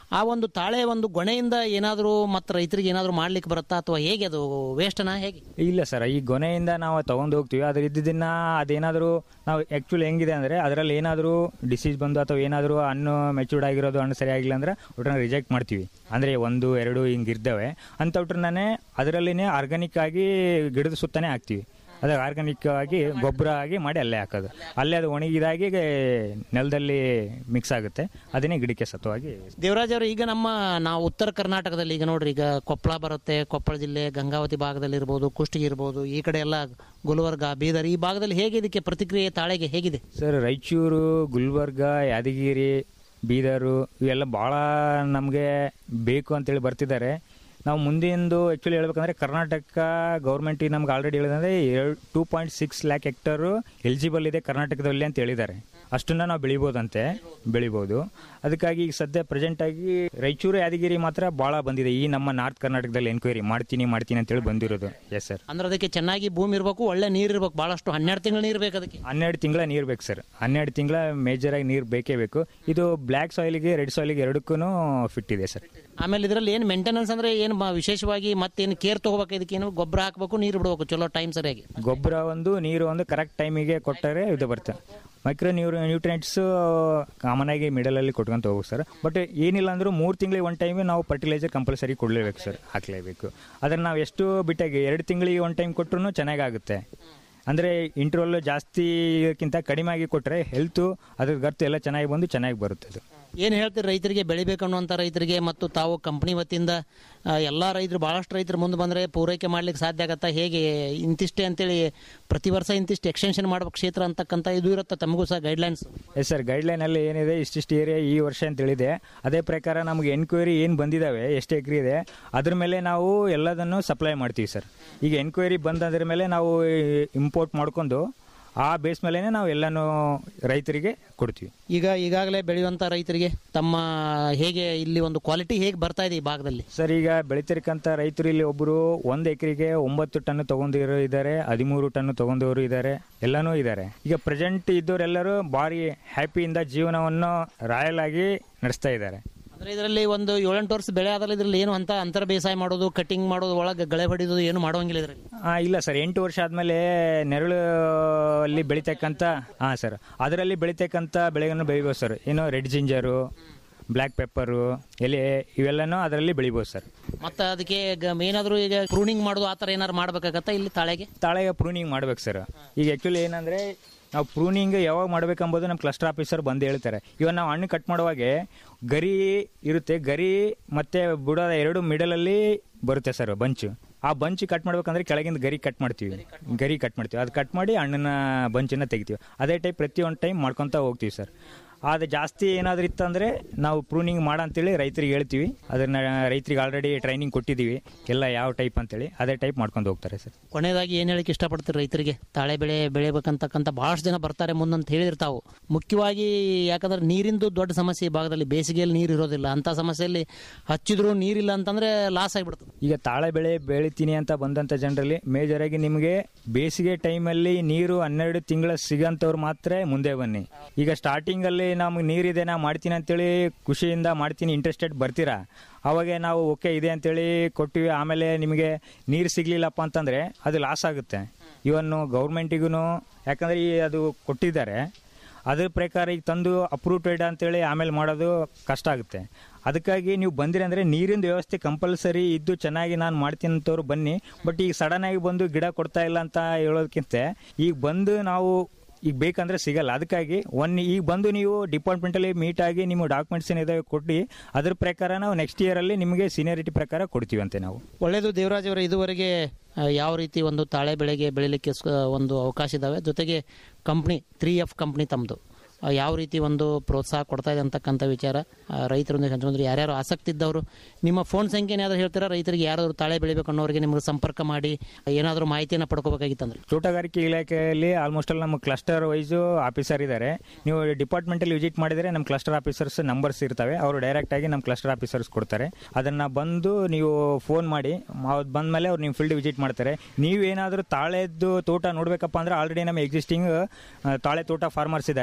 ಆ ಒಂದು ತಾಳೆ ಒಂದು ಗೊನೆಯಿಂದ ಏನಾದರೂ ಮತ್ತು ರೈತರಿಗೆ ಏನಾದರೂ ಮಾಡ್ಲಿಕ್ಕೆ ಬರುತ್ತಾ ಅಥವಾ ಹೇಗೆ ಅದು ವೇಸ್ಟನಾ ಹೇಗೆ ಇಲ್ಲ ಸರ್ ಈ ಗೊನೆಯಿಂದ ನಾವು ತಗೊಂಡು ಹೋಗ್ತೀವಿ ಅದ್ರ ಇದ್ದಿದ್ದನ್ನ ಅದೇನಾದರೂ ನಾವು ಆ್ಯಕ್ಚುಲಿ ಹೆಂಗಿದೆ ಅಂದರೆ ಅದರಲ್ಲಿ ಏನಾದರೂ ಡಿಸೀಸ್ ಬಂದು ಅಥವಾ ಏನಾದರೂ ಹಣ್ಣು ಮೆಚೂರ್ಡ್ ಆಗಿರೋದು ಹಣ್ಣು ಸರಿಯಾಗಿಲ್ಲ ಅಂದರೆ ಒಟ್ಟನ್ನ ರಿಜೆಕ್ಟ್ ಮಾಡ್ತೀವಿ ಅಂದರೆ ಒಂದು ಎರಡು ಹಿಂಗೆ ಇರ್ತವೆ ಅಂಥವ್ರನ್ನೇ ಅದರಲ್ಲಿನೇ ಆರ್ಗಾನಿಕ್ ಆಗಿ ಗಿಡದ ಸುತ್ತನೇ ಹಾಕ್ತೀವಿ ಅದು ಆರ್ಗಾನಿಕ್ ಆಗಿ ಗೊಬ್ಬರ ಆಗಿ ಮಾಡಿ ಅಲ್ಲೇ ಹಾಕೋದು ಅಲ್ಲೇ ಅದು ಒಣಗಿದಾಗಿ ನೆಲದಲ್ಲಿ ಮಿಕ್ಸ್ ಆಗುತ್ತೆ ಅದನ್ನೇ ಗಿಡಕ್ಕೆ ಸತ್ವವಾಗಿ ದೇವರಾಜ್ ಅವರು ಈಗ ನಮ್ಮ ನಾವು ಉತ್ತರ ಕರ್ನಾಟಕದಲ್ಲಿ ಈಗ ನೋಡ್ರಿ ಈಗ ಕೊಪ್ಪಳ ಬರುತ್ತೆ ಕೊಪ್ಪಳ ಜಿಲ್ಲೆ ಗಂಗಾವತಿ ಭಾಗದಲ್ಲಿ ಇರ್ಬೋದು ಕುಷ್ಟಗಿ ಇರ್ಬೋದು ಈ ಕಡೆ ಎಲ್ಲ ಗುಲ್ಬರ್ಗ ಬೀದರ್ ಈ ಭಾಗದಲ್ಲಿ ಹೇಗೆ ಇದಕ್ಕೆ ಪ್ರತಿಕ್ರಿಯೆ ತಾಳೆಗೆ ಹೇಗಿದೆ ಸರ್ ರಾಯಚೂರು ಗುಲ್ಬರ್ಗ ಯಾದಗಿರಿ ಬೀದರು ಇವೆಲ್ಲ ಭಾಳ ನಮಗೆ ಬೇಕು ಅಂತೇಳಿ ಬರ್ತಿದ್ದಾರೆ ನಾವು ಮುಂದಿಂದು ಆ್ಯಕ್ಚುಲಿ ಹೇಳ್ಬೇಕಂದ್ರೆ ಕರ್ನಾಟಕ ಗೌರ್ಮೆಂಟ್ ನಮ್ಗೆ ಆಲ್ರೆಡಿ ಹೇಳಿದಂದ್ರೆ ಎರಡು two point six lakh hectare eligible ಇದೆ ಕರ್ನಾಟಕದಲ್ಲಿ ಅಂತ ಹೇಳಿದ್ದಾರೆ ಅಷ್ಟನ್ನ ನಾವು ಬೆಳಿಬೋದಂತೆ ಬೆಳಿಬೋದು ಅದಕ್ಕಾಗಿ ಈಗ ಸದ್ಯ ಪ್ರೆಸೆಂಟ್ ಆಗಿ ರಾಯಚೂರು ಯಾದಗಿರಿ ಮಾತ್ರ ಭಾಳ ಬಂದಿದೆ ಈ ನಮ್ಮ ನಾರ್ತ್ ಕರ್ನಾಟಕದಲ್ಲಿ ಎನ್ಕ್ವೈರಿ ಮಾಡ್ತೀನಿ ಮಾಡ್ತೀನಿ ಅಂತೇಳಿ ಬಂದಿರೋದು ಎಸ್ ಸರ್ ಅಂದ್ರೆ ಅದಕ್ಕೆ ಚೆನ್ನಾಗಿ ಭೂಮಿ ಇರಬೇಕು ಒಳ್ಳೆ ನೀರು ಇರಬೇಕು ಭಾಳಷ್ಟು ಹನ್ನೆರಡು ತಿಂಗಳು ನೀರು ಬೇಕು ಅದಕ್ಕೆ ಹನ್ನೆರಡು ತಿಂಗಳ ನೀರು ಬೇಕು ಸರ್ ಹನ್ನೆರಡು ತಿಂಗಳ ಮೇಜರ್ ಆಗಿ ನೀರು ಬೇಕೇ ಬೇಕು ಇದು ಬ್ಲ್ಯಾಕ್ ಸಾಯಿಲಿಗೆ ರೆಡ್ ಸಾಯಿಲಿಗೆ ಎರಡಕ್ಕೂ ಫಿಟ್ ಇದೆ ಸರ್ ಆಮೇಲೆ ಇದರಲ್ಲಿ ಏನು ಮೇಂಟೆನೆನ್ಸ್ ಅಂದ್ರೆ ಏನು ಬ- ವಿಶೇಷವಾಗಿ ಮತ್ತೇನು ಕೇರ್ ತಗೋಬೇಕು ಇದಕ್ಕೆ ಏನು ಗೊಬ್ಬರ ಹಾಕಬೇಕು ನೀರು ಬಿಡಬೇಕು ಚಲೋ ಟೈಮ್ ಸರಿಯಾಗಿ ಗೊಬ್ಬರ ಒಂದು ನೀರು ಒಂದು ಕರೆಕ್ಟ್ ಟೈಮಿಗೆ ಕೊಟ್ಟರೆ ಇದು ಬರುತ್ತೆ ಮೈಕ್ರೋ ನ್ಯೂರ್ ನ್ಯೂಟ್ರಿಯೆಂಟ್ಸ್ ಕಾಮನ್ ಆಗಿ ಮಿಡಲ್ ಅಲ್ಲಿ ಕೊಟ್ಕೊಂತ ಹೋಗ್ಬೇಕು ಸರ್ ಬಟ್ ಏನಿಲ್ಲ ಅಂದ್ರೂ ಮೂರು ತಿಂಗಳಿಗೆ ಒನ್ ಟೈಮ್ ನಾವು ಫರ್ಟಿಲೈಸರ್ ಕಂಪಲ್ಸರಿ ಕೊಡಲೇಬೇಕು ಸರ್ ಹಾಕ್ಲೇಬೇಕು ಅದನ್ನ ನಾವು ಎಷ್ಟು ಬಿಟ್ಟಾಗಿ ಎರಡು ತಿಂಗಳಿಗೆ ಒನ್ ಟೈಮ್ ಕೊಟ್ಟರು ಚೆನ್ನಾಗಾಗುತ್ತೆ ಅಂದರೆ ಇಂಟ್ರೋಲ್ ಜಾಸ್ತಿ ಇದಕ್ಕಿಂತ ಕಡಿಮೆ ಆಗಿ ಕೊಟ್ಟರೆ ಹೆಲ್ತು ಅದ್ರ ಗರ್ತು ಎಲ್ಲ ಚೆನ್ನಾಗಿ ಬಂದು ಚೆನ್ನಾಗಿ ಬರುತ್ತೆ ಅದು ಏನು ಹೇಳ್ತೀರಿ ರೈತರಿಗೆ ಬೆಳಿಬೇಕು ಅನ್ನುವಂಥ ರೈತರಿಗೆ ಮತ್ತು ತಾವು ಕಂಪ್ನಿ ವತಿಯಿಂದ ಆ, ಎಲ್ಲಾ ರೈತರು ಭಾಳಷ್ಟು ರೈತರು ಮುಂದೆ ಬಂದರೆ ಪೂರೈಕೆ ಮಾಡ್ಲಿಕ್ಕೆ ಸಾಧ್ಯ ಆಗತ್ತಾ ಹೇಗೆ ಇಂತಿಷ್ಟೇ ಅಂತೇಳಿ ಪ್ರತಿ ವರ್ಷ ಇಂತಿಷ್ಟು ಎಕ್ಸ್ಟೆನ್ಷನ್ ಮಾಡ್ಬೇಕು ಕ್ಷೇತ್ರ ಅಂತಕ್ಕಂಥ ಇದು ಇರುತ್ತೆ ತಮಗೂ ಸಹ ಗೈಡ್ಲೈನ್ಸ್ ಎಸ್ ಸರ್ ಗೈಡ್ಲೈನ್ ಅಲ್ಲಿ ಏನಿದೆ ಇಷ್ಟಿಷ್ಟು ಏರಿಯಾ ಈ ವರ್ಷ ಅಂತ ಹೇಳಿದೆ ಅದೇ ಪ್ರಕಾರ ನಮಗೆ ಎನ್ಕ್ವೈರಿ ಏನು ಬಂದಿದ್ದಾವೆ ಎಷ್ಟು ಎಕರೆ ಇದೆ ಅದ್ರ ಮೇಲೆ ನಾವು ಎಲ್ಲದನ್ನು ಸಪ್ಲೈ ಮಾಡ್ತೀವಿ ಸರ್ ಈಗ ಎನ್ಕ್ವೈರಿ ಬಂದದ್ರ ಮೇಲೆ ನಾವು ಇಂಪೋರ್ಟ್ ಮಾಡ್ಕೊಂಡು ಆ ಬೇಸ್ ಮೇಲೇ ನಾವು ಎಲ್ಲನೂ ರೈತರಿಗೆ ಕೊಡ್ತೀವಿ ಈಗ ಈಗಾಗಲೇ ಬೆಳೆಯುವಂಥ ರೈತರಿಗೆ ತಮ್ಮ ಹೇಗೆ ಇಲ್ಲಿ ಒಂದು ಕ್ವಾಲಿಟಿ ಹೇಗೆ ಬರ್ತಾ ಇದೆ ಈ ಭಾಗದಲ್ಲಿ ಸರ್ ಈಗ ಬೆಳಿತಿರ್ಕಂತ ರೈತರು ಇಲ್ಲಿ ಒಬ್ಬರು ಒಂದು ಎಕರೆಗೆ ಒಂಬತ್ತು ಟನ್ ತಗೊಂಡಿರೋ ಇದ್ದಾರೆ ಹದಿಮೂರು ಟನ್ ತಗೊಂಡವರು ಇದ್ದಾರೆ ಎಲ್ಲನೂ ಇದ್ದಾರೆ ಈಗ ಪ್ರೆಸೆಂಟ್ ಇದ್ದವರೆಲ್ಲರೂ ಭಾರಿ ಹ್ಯಾಪಿಯಿಂದ ಜೀವನವನ್ನು ರಾಯಲ್ ಆಗಿ ನಡೆಸ್ತಾ ಇದ್ದಾರೆ ಅಂದ್ರೆ ಇದರಲ್ಲಿ ಒಂದು ಏಳೆಂಟು ವರ್ಷ ಬೆಳೆ ಆದಲ್ಲಿ ಇದರಲ್ಲಿ ಏನು ಅಂತ ಅಂತರ ಬೇಸಾಯ ಮಾಡೋದು ಕಟಿಂಗ್ ಮಾಡೋದು ಒಳಗೆ ಗಳೆ ಹೊಡಿಯೋದು ಏನು ಮಾಡೋಂಗಿಲ್ಲ ಇದರಲ್ಲಿ ಆ, ಇಲ್ಲ ಸರ್ ಎಂಟು ವರ್ಷ ಆದ್ಮೇಲೆ ನೆರಳು ಅಲ್ಲಿ ಬೆಳಿತಕ್ಕಂಥ ಹಾಂ ಸರ್ ಅದರಲ್ಲಿ ಬೆಳಿತಕ್ಕಂಥ ಬೆಳೆಗಳನ್ನು ಬೆಳಿಬೋದು ಸರ್ ಏನು ರೆಡ್ ಜಿಂಜರು ಬ್ಲ್ಯಾಕ್ ಪೆಪ್ಪರು ಎಲೆ ಇವೆಲ್ಲನೂ ಅದರಲ್ಲಿ ಬೆಳಿಬೋದು ಸರ್ ಮತ್ತೆ ಅದಕ್ಕೆ ಗ- ಏನಾದ್ರು ಈಗ ಪ್ರೂನಿಂಗ್ ಮಾಡೋದು ಆ ಥರ ಏನಾದ್ರು ಮಾಡ್ಬೇಕಾಗತ್ತಾ ಇಲ್ಲಿ ತಾಳೆಗೆ ತಾಳೆಗೆ ಪ್ರೂನಿಂಗ್ ಮಾಡ್ಬೇಕು ಸರ್ ಈಗ ಆ್ಯಕ್ಚುಲಿ ಏನಂದರೆ ನಾವು ಪ್ರೂನಿಂಗ್ ಯಾವಾಗ ಮಾಡ್ಬೇಕಂಬುದು ನಮ್ಮ ಕ್ಲಸ್ಟರ್ ಆಫೀಸರ್ ಬಂದು ಹೇಳ್ತಾರೆ ಇವಾಗ ನಾವು ಹಣ್ಣು ಕಟ್ ಮಾಡುವಾಗೆ ಗರಿ ಇರುತ್ತೆ ಗರಿ ಮತ್ತೆ ಬುಡದ ಎರಡು ಮಿಡಲಲ್ಲಿ ಬರುತ್ತೆ ಸರ್ ಬಂಚು ಆ ಬಂಚ್ ಕಟ್ ಮಾಡ್ಬೇಕಂದ್ರೆ ಕೆಳಗಿಂದ ಗರಿ ಕಟ್ ಮಾಡ್ತೀವಿ ಗರಿ ಕಟ್ ಮಾಡ್ತೀವಿ ಅದು ಕಟ್ ಮಾಡಿ ಹಣ್ಣಿನ ಬಂಚನ್ನ ತೆಗಿತೀವಿ ಅದೇ ಟೈಪ್ ಪ್ರತಿಯೊಂದು ಟೈಮ್ ಮಾಡ್ಕೊತಾ ಹೋಗ್ತೀವಿ ಸರ್ ಅದು ಜಾಸ್ತಿ ಏನಾದರೂ ಇತ್ತಂದರೆ ನಾವು ಪ್ರೂನಿಂಗ್ ಮಾಡಂತೇಳಿ ರೈತರಿಗೆ ಹೇಳ್ತೀವಿ ಅದನ್ನ ರೈತರಿಗೆ ಆಲ್ರೆಡಿ ಟ್ರೈನಿಂಗ್ ಕೊಟ್ಟಿದ್ದೀವಿ ಎಲ್ಲ ಯಾವ ಟೈಪ್ ಅಂತೇಳಿ ಅದೇ ಟೈಪ್ ಮಾಡ್ಕೊಂಡು ಹೋಗ್ತಾರೆ ಸರ್ ಕೊನೆಯದಾಗಿ ಏನು ಹೇಳಕ್ಕೆ ಇಷ್ಟಪಡ್ತೀರಿ ರೈತರಿಗೆ ತಾಳೆ ಬೆಳೆ ಬೆಳೆಬೇಕಂತಕ್ಕಂಥ ಭಾಳಷ್ಟು ಜನ ಬರ್ತಾರೆ ಮುಂದಂತ ಹೇಳಿರ್ತಾವು ಮುಖ್ಯವಾಗಿ ಯಾಕಂದ್ರೆ ನೀರಿಂದು ದೊಡ್ಡ ಸಮಸ್ಯೆ ಈ ಭಾಗದಲ್ಲಿ ಬೇಸಿಗೆಯಲ್ಲಿ ನೀರು ಇರೋದಿಲ್ಲ ಅಂತ ಸಮಸ್ಯೆಯಲ್ಲಿ ಹಚ್ಚಿದ್ರು ನೀರಿಲ್ಲ ಅಂತಂದ್ರೆ ಲಾಸ್ ಆಗಿಬಿಡ್ತದೆ ಈಗ ತಾಳೆ ಬೆಳೆ ಬೆಳಿತೀನಿ ಅಂತ ಬಂದಂಥ ಜನರಲ್ಲಿ ಮೇಜರ್ ಆಗಿ ನಿಮಗೆ ಬೇಸಿಗೆ ಟೈಮಲ್ಲಿ ನೀರು ಹನ್ನೆರಡು ತಿಂಗಳ ಸಿಗಂತವ್ರು ಮಾತ್ರ ಮುಂದೆ ಬನ್ನಿ ಈಗ ಸ್ಟಾರ್ಟಿಂಗ್ ಅಲ್ಲಿ ನಮ್ಗೆ ನೀರಿದೆ ನಾ ಮಾಡ್ತೀನಿ ಅಂತೇಳಿ ಖುಷಿಯಿಂದ ಮಾಡ್ತೀನಿ ಇಂಟ್ರೆಸ್ಟೆಡ್ ಬರ್ತೀರಾ ಅವಾಗ ನಾವು ಓಕೆ ಇದೆ ಅಂತೇಳಿ ಕೊಟ್ಟಿವಿ ಆಮೇಲೆ ನಿಮಗೆ ನೀರು ಸಿಗ್ಲಿಲ್ಲಪ್ಪ ಅಂತಂದ್ರೆ ಅದು ಲಾಸ್ ಆಗುತ್ತೆ ಇವನ್ನು ಗೌರ್ಮೆಂಟಿಗೂ ಯಾಕಂದ್ರೆ ಈ ಅದು ಕೊಟ್ಟಿದ್ದಾರೆ ಅದ್ರ ಪ್ರಕಾರ ಈಗ ತಂದು ಅಪ್ರೂವ್ಡ್ ಅಂತೇಳಿ ಆಮೇಲೆ ಮಾಡೋದು ಕಷ್ಟ ಆಗುತ್ತೆ ಅದಕ್ಕಾಗಿ ನೀವು ಬಂದಿರಿ ಅಂದರೆ ನೀರಿನ ವ್ಯವಸ್ಥೆ ಕಂಪಲ್ಸರಿ ಇದ್ದು ಚೆನ್ನಾಗಿ ನಾನು ಮಾಡ್ತೀನಿ ಅಂತವ್ರು ಬನ್ನಿ ಬಟ್ ಈಗ ಸಡನ್ ಆಗಿ ಬಂದು ಗಿಡ ಕೊಡ್ತಾ ಇಲ್ಲ ಅಂತ ಹೇಳೋದಕ್ಕಿಂತ ಈಗ ಬಂದು ನಾವು ಈಗ ಬೇಕಂದ್ರೆ ಸಿಗಲ್ಲ ಅದಕ್ಕಾಗಿ ಒನ್ ಈಗ ಬಂದು ನೀವು ಡಿಪಾರ್ಟ್ಮೆಂಟಲ್ಲಿ ಮೀಟ್ ಆಗಿ ನಿಮ್ಮ ಡಾಕ್ಯುಮೆಂಟ್ಸ್ ಏನಿದೆ ಕೊಟ್ಟು ಅದ್ರ ಪ್ರಕಾರ ನಾವು ನೆಕ್ಸ್ಟ್ ಇಯರಲ್ಲಿ ನಿಮಗೆ ಸೀನಿಯರಿಟಿ ಪ್ರಕಾರ ಕೊಡ್ತೀವಿ ಅಂತೆ ನಾವು ಒಳ್ಳೆಯದು ದೇವರಾಜ್ ಅವರ ಇದುವರೆಗೆ ಆ, ಯಾವ ರೀತಿ ಒಂದು ತಾಳೆ ಬೆಳೆಗೆ ಬೆಳಿಲಿಕ್ಕೆ ಸ- ಒಂದು ಅವಕಾಶ ಇದ್ದಾವೆ ಜೊತೆಗೆ ಕಂಪ್ನಿ ತ್ರೀ ಎಫ್ ಕಂಪ್ನಿ ತಮ್ಮದು ಯಾವ ರೀತಿ ಒಂದು ಪ್ರೋತ್ಸಾಹ ಕೊಡ್ತಾ ಇದೆ ಅಂತಕ್ಕಂಥ ವಿಚಾರ ಆ, ರೈತರೊಂದಿಗೆ ಹಂಚ್ಕೊಂಡ್ರೆ ಯಾರ್ಯಾರು ಆಸಕ್ತಿ ಇದ್ದವರು ನಿಮ್ಮ ಫೋನ್ ಸಂಖ್ಯೆ ಏನಾದರೂ ಹೇಳ್ತೀರಾ ರೈತರಿಗೆ ಯಾರಾದರೂ ತಾಳೆ ಬೆಳಿಬೇಕು ಅನ್ನೋರಿಗೆ ನಿಮ್ಗೆ ಸಂಪರ್ಕ ಮಾಡಿ ಏನಾದರೂ ಮಾಹಿತಿಯನ್ನು ಪಡ್ಕೋಬೇಕಾಗಿತ್ತಂದ್ರೆ ತೋಟಗಾರಿಕೆ ಇಲಾಖೆಯಲ್ಲಿ ಆಲ್ಮೋಸ್ಟ್ ಅಲ್ಲಿ ನಮ್ಮ ಕ್ಲಸ್ಟರ್ ವೈಸು ಆಫೀಸರ್ ಇದ್ದಾರೆ ನೀವು ಡಿಪಾರ್ಟ್ಮೆಂಟಲ್ಲಿ ವಿಸಿಟ್ ಮಾಡಿದರೆ ನಮ್ಮ ಕ್ಲಸ್ಟರ್ ಆಫೀಸರ್ಸ್ ನಂಬರ್ಸ್ ಇರ್ತವೆ ಅವರು ಡೈರೆಕ್ಟ್ ಆಗಿ ನಮ್ಮ ಕ್ಲಸ್ಟರ್ ಆಫೀಸರ್ಸ್ ಕೊಡ್ತಾರೆ ಅದನ್ನ ಬಂದು ನೀವು ಫೋನ್ ಮಾಡಿ ಅವ್ರು ಬಂದ್ಮೇಲೆ ಅವ್ರು ನಿಮ್ಮ ಫೀಲ್ಡ್ ವಿಸಿಟ್ ಮಾಡ್ತಾರೆ ನೀವೇನಾದರೂ ತಾಳೆದ್ದು ತೋಟ ನೋಡ್ಬೇಕಪ್ಪ ಅಂದ್ರೆ ಆಲ್ರೆಡಿ ನಮ್ಮ ಎಕ್ಸಿಸ್ಟಿಂಗ್ ತಾಳೆ ತೋಟ ಫಾರ್ಮರ್ಸ್ ಇದ್ದಾರೆ ನಾವು ಅಲ್ಲಿ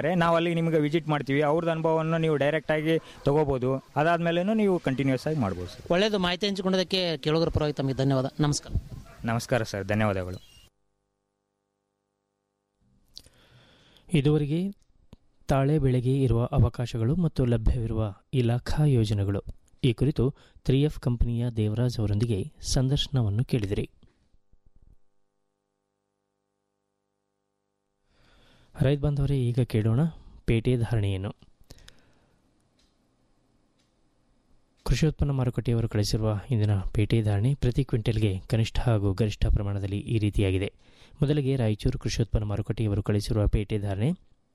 ಅಲ್ಲಿ ನಿಮಗೆ ವಿಸಿಟ್ ಮಾಡ್ತೀವಿ ಅವ್ರದ್ದು ಅನುಭವವನ್ನು ನೀವು ಡೈರೆಕ್ಟಾಗಿ ತೊಗೋಬೋದು ಅದಾದಮೇಲೆ ನೀವು ಕಂಟಿನ್ಯೂಸ್ ಆಗಿ ಮಾಡ್ಬೋದು ಸರ್ ಒಳ್ಳೆಯದು ಮಾಹಿತಿ ಹಂಚಿಕೊಂಡದಕ್ಕೆ ಕೇಳುಗರ ಪರವಾಗಿ ತಮಗೆ ಧನ್ಯವಾದ ನಮಸ್ಕಾರ ನಮಸ್ಕಾರ ಸರ್ ಧನ್ಯವಾದಗಳು ಇದುವರೆಗೆ ತಾಳೆ ಬೆಳೆಗೆ ಇರುವ ಅವಕಾಶಗಳು ಮತ್ತು ಲಭ್ಯವಿರುವ ಇಲಾಖಾ ಯೋಜನೆಗಳು ಈ ಕುರಿತು ತ್ರೀ ಎಫ್ ಕಂಪನಿಯ ದೇವರಾಜ್ ಅವರೊಂದಿಗೆ ಸಂದರ್ಶನವನ್ನು ಕೇಳಿದಿರಿ ರೈತ ಬಾಂಧವರೇ ಈಗ ಕೇಳೋಣ ಪೇಟೆ ಧಾರಣೆಯನ್ನು ಕೃಷಿ ಉತ್ಪನ್ನ ಮಾರುಕಟ್ಟೆಯವರು ಕಳಿಸಿರುವ ಇಂದಿನ ಪೇಟೆ ಧಾರಣೆ ಪ್ರತಿ ಕ್ವಿಂಟಲ್ಗೆ ಕನಿಷ್ಠ ಹಾಗೂ ಗರಿಷ್ಠ ಪ್ರಮಾಣದಲ್ಲಿ ಈ ರೀತಿಯಾಗಿದೆ ಮೊದಲಿಗೆ ರಾಯಚೂರು ಕೃಷಿ ಉತ್ಪನ್ನ ಮಾರುಕಟ್ಟೆಯವರು ಕಳಿಸಿರುವ ಪೇಟೆ ಧಾರಣೆ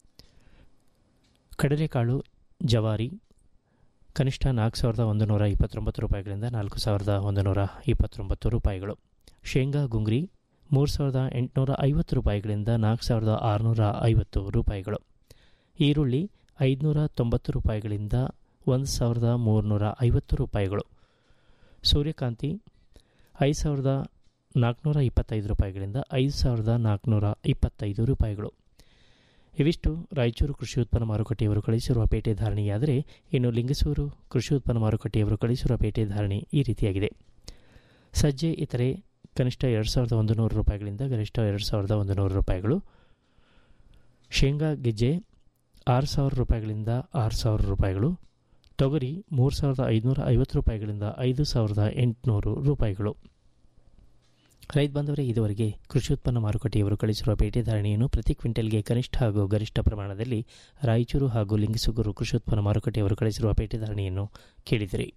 ಕಡಲೆಕಾಳು ಜವಾರಿ ಕನಿಷ್ಠ ನಾಲ್ಕು ಸಾವಿರದ ಒಂದು ನೂರ ಇಪ್ಪತ್ತೊಂಬತ್ತು ರೂಪಾಯಿಗಳಿಂದ ನಾಲ್ಕು ಸಾವಿರದ ಒಂದು ನೂರ ಇಪ್ಪತ್ತೊಂಬತ್ತು ರೂಪಾಯಿಗಳು ಶೇಂಗಾ ಗುಂಗ್ರಿ ಮೂರು ಸಾವಿರದ ಎಂಟುನೂರ ಐವತ್ತು ರೂಪಾಯಿಗಳಿಂದ ನಾಲ್ಕು ಸಾವಿರದ ಆರುನೂರ ಐವತ್ತು ರೂಪಾಯಿಗಳು ಈರುಳ್ಳಿ ಐದುನೂರ ತೊಂಬತ್ತು ರೂಪಾಯಿಗಳಿಂದ ಒಂದು ಸಾವಿರದ ಮೂರುನೂರ ಐವತ್ತು ರೂಪಾಯಿಗಳು ಸೂರ್ಯಕಾಂತಿ ಐದು ಸಾವಿರದ ನಾಲ್ಕುನೂರ ಇಪ್ಪತ್ತೈದು ರೂಪಾಯಿಗಳಿಂದ ಐದು ಸಾವಿರದ ನಾಲ್ಕುನೂರ ಇಪ್ಪತ್ತೈದು ರೂಪಾಯಿಗಳು ಇವಿಷ್ಟು ರಾಯಚೂರು ಕೃಷಿ ಉತ್ಪನ್ನ ಮಾರುಕಟ್ಟೆಯವರು ಕಳಿಸಿರುವ ಪೇಟೆ ಧಾರಣೆಯಾದರೆ ಇನ್ನು ಲಿಂಗಸೂರು ಕೃಷಿ ಉತ್ಪನ್ನ ಮಾರುಕಟ್ಟೆಯವರು ಕಳಿಸಿರುವ ಪೇಟೆ ಧಾರಣೆ ಈ ರೀತಿಯಾಗಿದೆ ಸಜ್ಜೆ ಇತರೆ ಕನಿಷ್ಠ ಎರಡು ಸಾವಿರದ ಒಂದು ನೂರು ರೂಪಾಯಿಗಳಿಂದ ಗರಿಷ್ಠ ಎರಡು ಸಾವಿರದ ಒಂದು ನೂರು ರೂಪಾಯಿಗಳು ಶೇಂಗಾ ಗೆಜ್ಜೆ ಆರು ಸಾವಿರ ರೂಪಾಯಿಗಳಿಂದ ಆರು ಸಾವಿರ ರೂಪಾಯಿಗಳು ತೊಗರಿ ಮೂರು ಸಾವಿರದ ಐದುನೂರ ಐವತ್ತು ರೂಪಾಯಿಗಳಿಂದ ಐದು ಸಾವಿರದ ಎಂಟುನೂರು ರೂಪಾಯಿಗಳು ರೈತ ಬಾಂಧವರೇ ಇದುವರೆಗೆ ಕೃಷಿ ಉತ್ಪನ್ನ ಮಾರುಕಟ್ಟೆಯವರು ಕಳಿಸಿರುವ ಪೇಟೆ ಧಾರಣೆಯನ್ನು ಪ್ರತಿ ಕ್ವಿಂಟಲ್ಗೆ ಕನಿಷ್ಠ ಹಾಗೂ ಗರಿಷ್ಠ ಪ್ರಮಾಣದಲ್ಲಿ ರಾಯಚೂರು ಹಾಗೂ ಲಿಂಗಿಸುಗೂರು ಕೃಷಿ ಉತ್ಪನ್ನ ಮಾರುಕಟ್ಟೆಯವರು ಕಳಿಸಿರುವ ಪೇಟೆ ಧಾರಣೆಯನ್ನು ಕೇಳಿದಿರಿ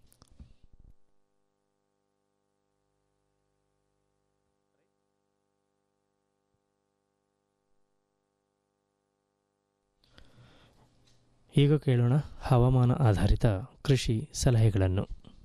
ಈಗ ಕೇಳೋಣ ಹವಾಮಾನ ಆಧಾರಿತ ಕೃಷಿ ಸಲಹೆಗಳನ್ನು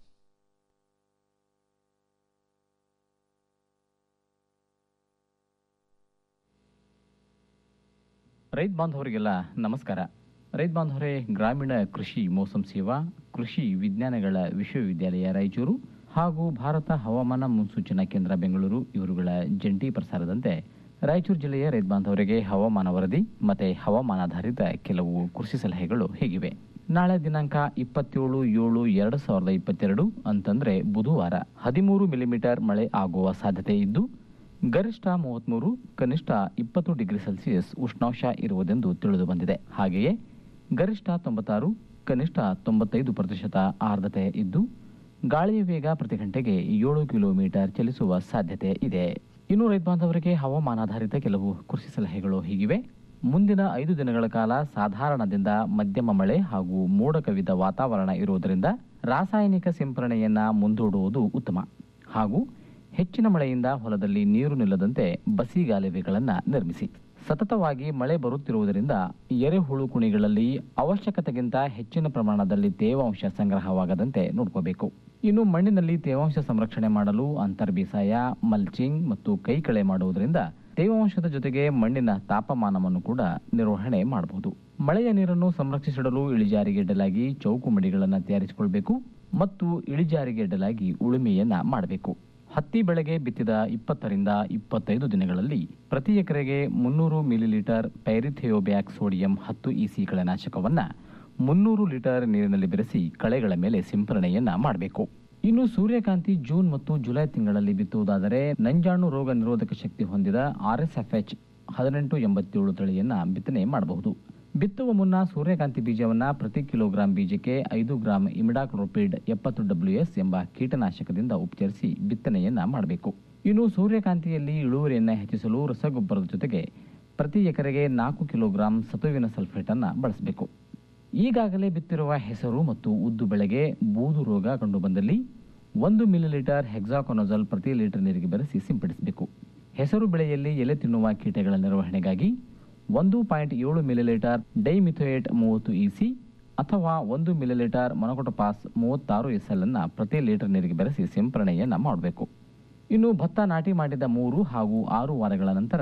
ರೈತ ಬಾಂಧವರಿಗೆಲ್ಲ ನಮಸ್ಕಾರ ರೈತ ಬಾಂಧವರೇ ಗ್ರಾಮೀಣ ಕೃಷಿ ಮೋಸಂ ಸೇವಾ ಕೃಷಿ ವಿಜ್ಞಾನಗಳ ವಿಶ್ವವಿದ್ಯಾಲಯ ರಾಯಚೂರು ಹಾಗೂ ಭಾರತ ಹವಾಮಾನ ಮುನ್ಸೂಚನಾ ಕೇಂದ್ರ ಬೆಂಗಳೂರು ಇವರುಗಳ ಜಂಟಿ ಪ್ರಸಾರದಂತೆ ರಾಯಚೂರು ಜಿಲ್ಲೆಯ ರೈತ ಬಾಂಧವರಿಗೆ ಹವಾಮಾನ ವರದಿ ಮತ್ತೆ ಹವಾಮಾನಾಧಾರಿತ ಕೆಲವು ಕೃಷಿ ಸಲಹೆಗಳು ಹೇಗಿವೆ ನಾಳೆ ದಿನಾಂಕ ಇಪ್ಪತ್ತೇಳು ಏಳು ಎರಡು ಸಾವಿರದ ಇಪ್ಪತ್ತೆರಡು ಅಂತಂದ್ರೆ ಬುಧವಾರ ಹದಿಮೂರು ಮಿಲಿಮೀಟರ್ ಮಳೆ ಆಗುವ ಸಾಧ್ಯತೆ ಇದ್ದು ಗರಿಷ್ಠ ಮೂವತ್ಮೂರು ಕನಿಷ್ಠ ಇಪ್ಪತ್ತು ಡಿಗ್ರಿ ಸೆಲ್ಸಿಯಸ್ ಉಷ್ಣಾಂಶ ಇರುವುದೆಂದು ತಿಳಿದು ಬಂದಿದೆ ಹಾಗೆಯೇ ಗರಿಷ್ಠ ತೊಂಬತ್ತಾರು ಕನಿಷ್ಠ ತೊಂಬತ್ತೈದು ಪ್ರತಿಶತ ಆರ್ದ್ರತೆ ಇದ್ದು ಗಾಳಿಯ ವೇಗ ಪ್ರತಿ ಗಂಟೆಗೆ ಏಳು ಕಿಲೋಮೀಟರ್ ಚಲಿಸುವ ಸಾಧ್ಯತೆ ಇದೆ ಇನ್ನು ರೈತ ಬಾಂಧವರಿಗೆ ಹವಾಮಾನಾಧಾರಿತ ಕೆಲವು ಕೃಷಿ ಸಲಹೆಗಳು ಹೀಗಿವೆ ಮುಂದಿನ ಐದು ದಿನಗಳ ಕಾಲ ಸಾಧಾರಣದಿಂದ ಮಧ್ಯಮ ಮಳೆ ಹಾಗೂ ಮೋಡ ಕವಿದ ವಾತಾವರಣ ಇರುವುದರಿಂದ ರಾಸಾಯನಿಕ ಸಿಂಪರಣೆಯನ್ನ ಮುಂದೂಡುವುದು ಉತ್ತಮ ಹಾಗೂ ಹೆಚ್ಚಿನ ಮಳೆಯಿಂದ ಹೊಲದಲ್ಲಿ ನೀರು ನಿಲ್ಲದಂತೆ ಬಸಿಗಾಲುವೆಗಳನ್ನು ನಿರ್ಮಿಸಿ ಸತತವಾಗಿ ಮಳೆ ಬರುತ್ತಿರುವುದರಿಂದ ಎರೆಹುಳು ಕುಣಿಗಳಲ್ಲಿ ಅವಶ್ಯಕತೆಗಿಂತ ಹೆಚ್ಚಿನ ಪ್ರಮಾಣದಲ್ಲಿ ತೇವಾಂಶ ಸಂಗ್ರಹವಾಗದಂತೆ ನೋಡ್ಕೋಬೇಕು ಇನ್ನು ಮಣ್ಣಿನಲ್ಲಿ ತೇವಾಂಶ ಸಂರಕ್ಷಣೆ ಮಾಡಲು ಅಂತರ್ ಬೇಸಾಯ ಮಲ್ಚಿಂಗ್ ಮತ್ತು ಕೈಕಳೆ ಮಾಡುವುದರಿಂದ ತೇವಾಂಶದ ಜೊತೆಗೆ ಮಣ್ಣಿನ ತಾಪಮಾನವನ್ನು ಕೂಡ ನಿರ್ವಹಣೆ ಮಾಡಬಹುದು ಮಳೆಯ ನೀರನ್ನು ಸಂರಕ್ಷಿಸಿಡಲು ಇಳಿಜಾರಿಗೆ ಅಡ್ಡಲಾಗಿ ಚೌಕು ಮಡಿಗಳನ್ನು ತಯಾರಿಸಿಕೊಳ್ಬೇಕು ಮತ್ತು ಇಳಿಜಾರಿಗೆ ಅಡ್ಡಲಾಗಿ ಉಳುಮೆಯನ್ನ ಮಾಡಬೇಕು ಹತ್ತಿ ಬೆಳೆಗೆ ಬಿತ್ತಿದ ಇಪ್ಪತ್ತರಿಂದ ಇಪ್ಪತ್ತೈದು ದಿನಗಳಲ್ಲಿ ಪ್ರತಿ ಎಕರೆಗೆ ಮುನ್ನೂರು ಮಿಲಿಲೀಟರ್ ಪೈರಿಥಿಯೋಬ್ಯಾಕ್ ಸೋಡಿಯಂ ಹತ್ತು ಇಸಿ ಕಳೆನಾಶಕವನ್ನ ಮುನ್ನೂರು ಲೀಟರ್ ನೀರಿನಲ್ಲಿ ಬೆರೆಸಿ ಕಳೆಗಳ ಮೇಲೆ ಸಿಂಪರಣೆಯನ್ನ ಮಾಡಬೇಕು ಇನ್ನು ಸೂರ್ಯಕಾಂತಿ ಜೂನ್ ಮತ್ತು ಜುಲೈ ತಿಂಗಳಲ್ಲಿ ಬಿತ್ತುವುದಾದರೆ ನಂಜಾಣು ರೋಗ ನಿರೋಧಕ ಶಕ್ತಿ ಹೊಂದಿದ ಆರ್ಎಸ್ಎಫ್ಎಚ್ ಹದಿನೆಂಟು ಎಂಬತ್ತೇಳು ತಳಿಯನ್ನ ಬಿತ್ತನೆ ಮಾಡಬಹುದು ಬಿತ್ತುವ ಮುನ್ನ ಸೂರ್ಯಕಾಂತಿ ಬೀಜವನ್ನ ಪ್ರತಿ ಕಿಲೋಗ್ರಾಂ ಬೀಜಕ್ಕೆ ಐದು ಗ್ರಾಂ ಇಮಿಡಾಕ್ಲೋಪಿಡ್ ಎಪ್ಪತ್ತು ಡಬ್ಲ್ಯೂ ಎಸ್ ಎಂಬ ಕೀಟನಾಶಕದಿಂದ ಉಪಚರಿಸಿ ಬಿತ್ತನೆಯನ್ನ ಮಾಡಬೇಕು ಇನ್ನು ಸೂರ್ಯಕಾಂತಿಯಲ್ಲಿ ಇಳುವರಿಯನ್ನ ಹೆಚ್ಚಿಸಲು ರಸಗೊಬ್ಬರದ ಜೊತೆಗೆ ಪ್ರತಿ ಎಕರೆಗೆ ನಾಲ್ಕು ಕಿಲೋಗ್ರಾಂ ಸತುವಿನ ಸಲ್ಫೇಟ್ ಅನ್ನ ಬಳಸಬೇಕು ಈಗಾಗಲೇ ಬಿತ್ತಿರುವ ಹೆಸರು ಮತ್ತು ಉದ್ದು ಬೆಳೆಗೆ ಬೂದು ರೋಗ ಕಂಡುಬಂದಲ್ಲಿ ಒಂದು ಮಿಲಿಲೀಟರ್ ಹೆಕ್ಸಾಕೊನಜಲ್ ಪ್ರತಿ ಲೀಟರ್ ನೀರಿಗೆ ಬೆರೆಸಿ ಸಿಂಪಡಿಸಬೇಕು ಹೆಸರು ಬೆಳೆಯಲ್ಲಿ ಎಲೆ ತಿನ್ನುವ ಕೀಟಗಳ ನಿರ್ವಹಣೆಗಾಗಿ ಒಂದು ಪಾಯಿಂಟ್ ಏಳು ಮಿಲಿಲೀಟರ್ ಡೈಮಿಥೋಯೇಟ್ ಮೂವತ್ತು ಇಸಿ ಅಥವಾ ಒಂದು ಮಿಲಿಲೀಟರ್ ಮೊನಕೊಟಪಾಸ್ ಮೂವತ್ತಾರು ಎಸ್ ಎಲ್ ಅನ್ನ ಪ್ರತಿ ಲೀಟರ್ ನೀರಿಗೆ ಬೆರೆಸಿ ಸಿಂಪರಣೆಯನ್ನ ಮಾಡಬೇಕು ಇನ್ನು ಭತ್ತ ನಾಟಿ ಮಾಡಿದ ಮೂರು ಹಾಗೂ ಆರು ವಾರಗಳ ನಂತರ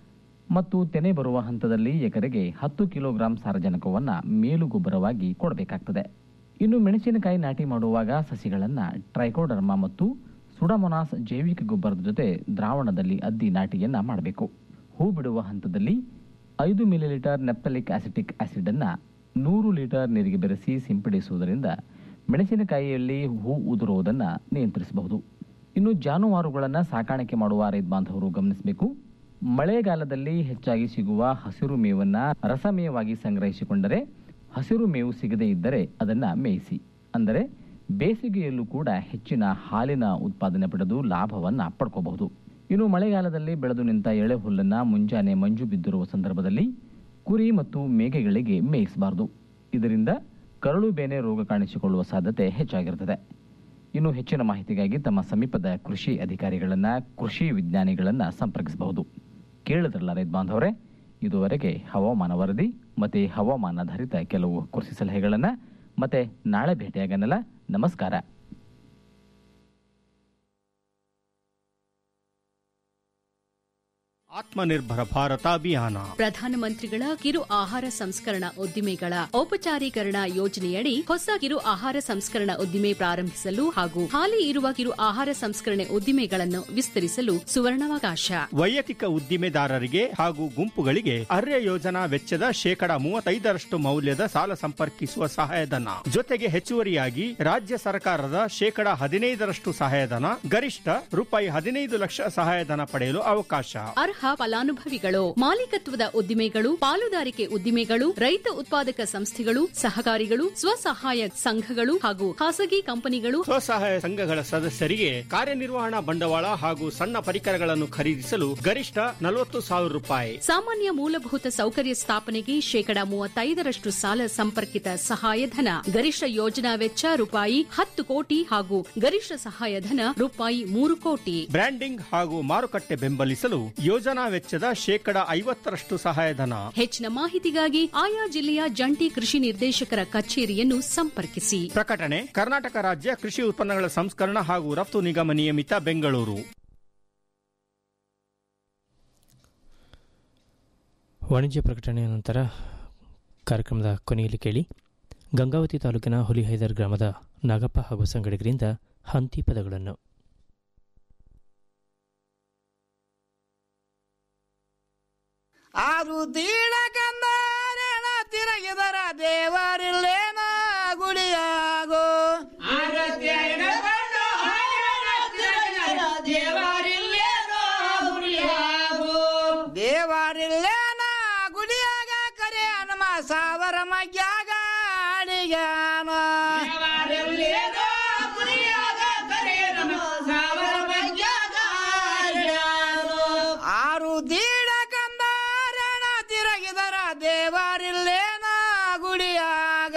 ಮತ್ತು ತೆನೆ ಬರುವ ಹಂತದಲ್ಲಿ ಎಕರೆಗೆ ಹತ್ತು ಕಿಲೋಗ್ರಾಂ ಸಾರಜನಕವನ್ನ ಮೇಲು ಗೊಬ್ಬರವಾಗಿ ಕೊಡಬೇಕಾಗ್ತದೆ ಇನ್ನು ಮೆಣಸಿನಕಾಯಿ ನಾಟಿ ಮಾಡುವಾಗ ಸಸಿಗಳನ್ನ ಟ್ರೈಕೋಡರ್ಮಾ ಮತ್ತು ಸುಡಮೊನಾಸ್ ಜೈವಿಕ ಗೊಬ್ಬರದ ಜೊತೆ ದ್ರಾವಣದಲ್ಲಿ ಅದ್ದಿ ನಾಟಿಯನ್ನ ಮಾಡಬೇಕು ಹೂ ಬಿಡುವ ಹಂತದಲ್ಲಿ ಐದು ಮಿಲಿಲೀಟರ್ ನೆಪ್ತಲಿಕ್ ಆಸಿಟಿಕ್ ಆಸಿಡ್ ಅನ್ನ ನೂರು ಲೀಟರ್ ನೀರಿಗೆ ಬೆರೆಸಿ ಸಿಂಪಡಿಸುವುದರಿಂದ ಮೆಣಸಿನಕಾಯಿಯಲ್ಲಿ ಹೂ ಉದುರುವುದನ್ನು ನಿಯಂತ್ರಿಸಬಹುದು ಇನ್ನು ಜಾನುವಾರುಗಳನ್ನು ಸಾಕಾಣಿಕೆ ಮಾಡುವ ರೈತ ಬಾಂಧವರು ಗಮನಿಸಬೇಕು ಮಳೆಗಾಲದಲ್ಲಿ ಹೆಚ್ಚಾಗಿ ಸಿಗುವ ಹಸಿರು ಮೇವನ್ನ ರಸಮೇವಾಗಿ ಸಂಗ್ರಹಿಸಿಕೊಂಡರೆ ಹಸಿರು ಮೇವು ಸಿಗದೇ ಇದ್ದರೆ ಅದನ್ನ ಮೇಯಿಸಿ ಅಂದರೆ ಬೇಸಿಗೆಯಲ್ಲೂ ಕೂಡ ಹೆಚ್ಚಿನ ಹಾಲಿನ ಉತ್ಪಾದನೆ ಪಡೆದು ಲಾಭವನ್ನ ಪಡ್ಕೋಬಹುದು ಇನ್ನು ಮಳೆಗಾಲದಲ್ಲಿ ಬೆಳೆದು ನಿಂತ ಎಳೆ ಹುಲ್ಲನ್ನ ಮುಂಜಾನೆ ಮಂಜು ಬಿದ್ದಿರುವ ಸಂದರ್ಭದಲ್ಲಿ ಕುರಿ ಮತ್ತು ಮೇಕೆಗಳಿಗೆ ಮೇಯಿಸಬಾರದು ಇದರಿಂದ ಕರಳು ಬೇನೆ ರೋಗ ಕಾಣಿಸಿಕೊಳ್ಳುವ ಸಾಧ್ಯತೆ ಹೆಚ್ಚಾಗಿರುತ್ತದೆ ಇನ್ನು ಹೆಚ್ಚಿನ ಮಾಹಿತಿಗಾಗಿ ತಮ್ಮ ಸಮೀಪದ ಕೃಷಿ ಅಧಿಕಾರಿಗಳನ್ನ ಕೃಷಿ ವಿಜ್ಞಾನಿಗಳನ್ನ ಸಂಪರ್ಕಿಸಬಹುದು ಕೇಳಿದ್ರಲ್ಲ ರೈತ ಬಾಂಧವರೇ ಇದುವರೆಗೆ ಹವಾಮಾನ ವರದಿ ಮತ್ತೆ ಹವಾಮಾನಾಧಾರಿತ ಕೆಲವು ಕೃಷಿ ಸಲಹೆಗಳನ್ನ ಮತ್ತೆ ನಾಳೆ ಭೇಟಿಯಾಗನಲ್ಲ ನಮಸ್ಕಾರ ಆತ್ಮನಿರ್ಭರ ಭಾರತ ಅಭಿಯಾನ ಪ್ರಧಾನಮಂತ್ರಿಗಳ ಕಿರು ಆಹಾರ ಸಂಸ್ಕರಣಾ ಉದ್ದಿಮೆಗಳ ಔಪಚಾರೀಕರಣ ಯೋಜನೆಯಡಿ ಹೊಸ ಕಿರು ಆಹಾರ ಸಂಸ್ಕರಣಾ ಉದ್ದಿಮೆ ಪ್ರಾರಂಭಿಸಲು ಹಾಗೂ ಹಾಲಿ ಇರುವ ಕಿರು ಆಹಾರ ಸಂಸ್ಕರಣೆ ಉದ್ದಿಮೆಗಳನ್ನು ವಿಸ್ತರಿಸಲು ಸುವರ್ಣಾವಕಾಶ ವೈಯಕ್ತಿಕ ಉದ್ದಿಮೆದಾರರಿಗೆ ಹಾಗೂ ಗುಂಪುಗಳಿಗೆ ಅರ್ಯ ಯೋಜನಾ ವೆಚ್ಚದ ಶೇಕಡ ಮೂವತ್ತೈದರಷ್ಟು ಮೌಲ್ಯದ ಸಾಲ ಸಂಪರ್ಕಿಸುವ ಸಹಾಯಧನ ಜೊತೆಗೆ ಹೆಚ್ಚುವರಿಯಾಗಿ ರಾಜ್ಯ ಸರ್ಕಾರದ ಶೇಕಡ ಹದಿನೈದರಷ್ಟು ಸಹಾಯಧನ ಗರಿಷ್ಠ ರೂಪಾಯಿ ಹದಿನೈದು ಲಕ್ಷ ಸಹಾಯಧನ ಪಡೆಯಲು ಅವಕಾಶ ಅರ್ಹ ಫಲಾನುಭವಿಗಳು ಮಾಲೀಕತ್ವದ ಉದ್ದಿಮೆಗಳು ಪಾಲುದಾರಿಕೆ ಉದ್ದಿಮೆಗಳು ರೈತ ಉತ್ಪಾದಕ ಸಂಸ್ಥೆಗಳು ಸಹಕಾರಿಗಳು ಸ್ವಸಹಾಯ ಸಂಘಗಳು ಹಾಗೂ ಖಾಸಗಿ ಕಂಪನಿಗಳು ಸ್ವಸಹಾಯ ಸಂಘಗಳ ಸದಸ್ಯರಿಗೆ ಕಾರ್ಯನಿರ್ವಹಣಾ ಬಂಡವಾಳ ಹಾಗೂ ಸಣ್ಣ ಪರಿಕರಗಳನ್ನು ಖರೀದಿಸಲು ಗರಿಷ್ಠ ನಲವತ್ತು ಸಾವಿರ ರೂಪಾಯಿ ಸಾಮಾನ್ಯ ಮೂಲಭೂತ ಸೌಕರ್ಯ ಸ್ಥಾಪನೆಗೆ ಶೇಕಡ ಮೂವತ್ತೈದರಷ್ಟು ಸಾಲ ಸಂಪರ್ಕಿತ ಸಹಾಯಧನ ಗರಿಷ್ಠ ಯೋಜನಾ ವೆಚ್ಚ ರೂಪಾಯಿ ಹತ್ತು ಕೋಟಿ ಹಾಗೂ ಗರಿಷ್ಠ ಸಹಾಯಧನ ರೂಪಾಯಿ ಮೂರು ಕೋಟಿ ಬ್ರ್ಯಾಂಡಿಂಗ್ ಹಾಗೂ ಮಾರುಕಟ್ಟೆ ಬೆಂಬಲಿಸಲು ಯೋಜನಾ ವೆಚ್ಚದ ಶೇಕಡ ಐವತ್ತರಷ್ಟು ಸಹಾಯಧನ ಹೆಚ್ಚಿನ ಮಾಹಿತಿಗಾಗಿ ಆಯಾ ಜಿಲ್ಲೆಯ ಜಂಟಿ ಕೃಷಿ ನಿರ್ದೇಶಕರ ಕಚೇರಿಯನ್ನು ಸಂಪರ್ಕಿಸಿ ಪ್ರಕಟಣೆ ಕರ್ನಾಟಕ ರಾಜ್ಯ ಕೃಷಿ ಉತ್ಪನ್ನಗಳ ಸಂಸ್ಕರಣ ಹಾಗೂ ರಫ್ತು ನಿಗಮ ನಿಯಮಿತ ಬೆಂಗಳೂರು ವಾಣಿಜ್ಯ ಪ್ರಕಟಣೆಯ ನಂತರ ಕಾರ್ಯಕ್ರಮದ ಕೊನೆಯಲ್ಲಿ ಕೇಳಿ ಗಂಗಾವತಿ ತಾಲೂಕಿನ ಹುಲಿಹೈದರ್ ಗ್ರಾಮದ ನಾಗಪ್ಪ ಹಾಗೂ ಸಂಗಡಿಗರಿಂದ ಹಂತಿ ಪದಗಳನ್ನು ಆರು ತೀಳಕಂದರೇಣ ತಿರುಗಿದರ ದೇವರಿಲ್ಲೇನ ಗುಡಿಯಾಗೋ ದೇವರಿಲ್ಲೇನ ಗುಡಿಯಾಗ ಕರೆ ಹನುಮ ಸಾವರ ಮಗ್ಯಾಗ ಅಡಿಗ್ಯಾನ ಆರು ದೀಡ ಕಂದಾರಣ ತಿರುಗಿದರ ದೇವರಿಲ್ಲೇನ ಗುಡಿಯಾಗ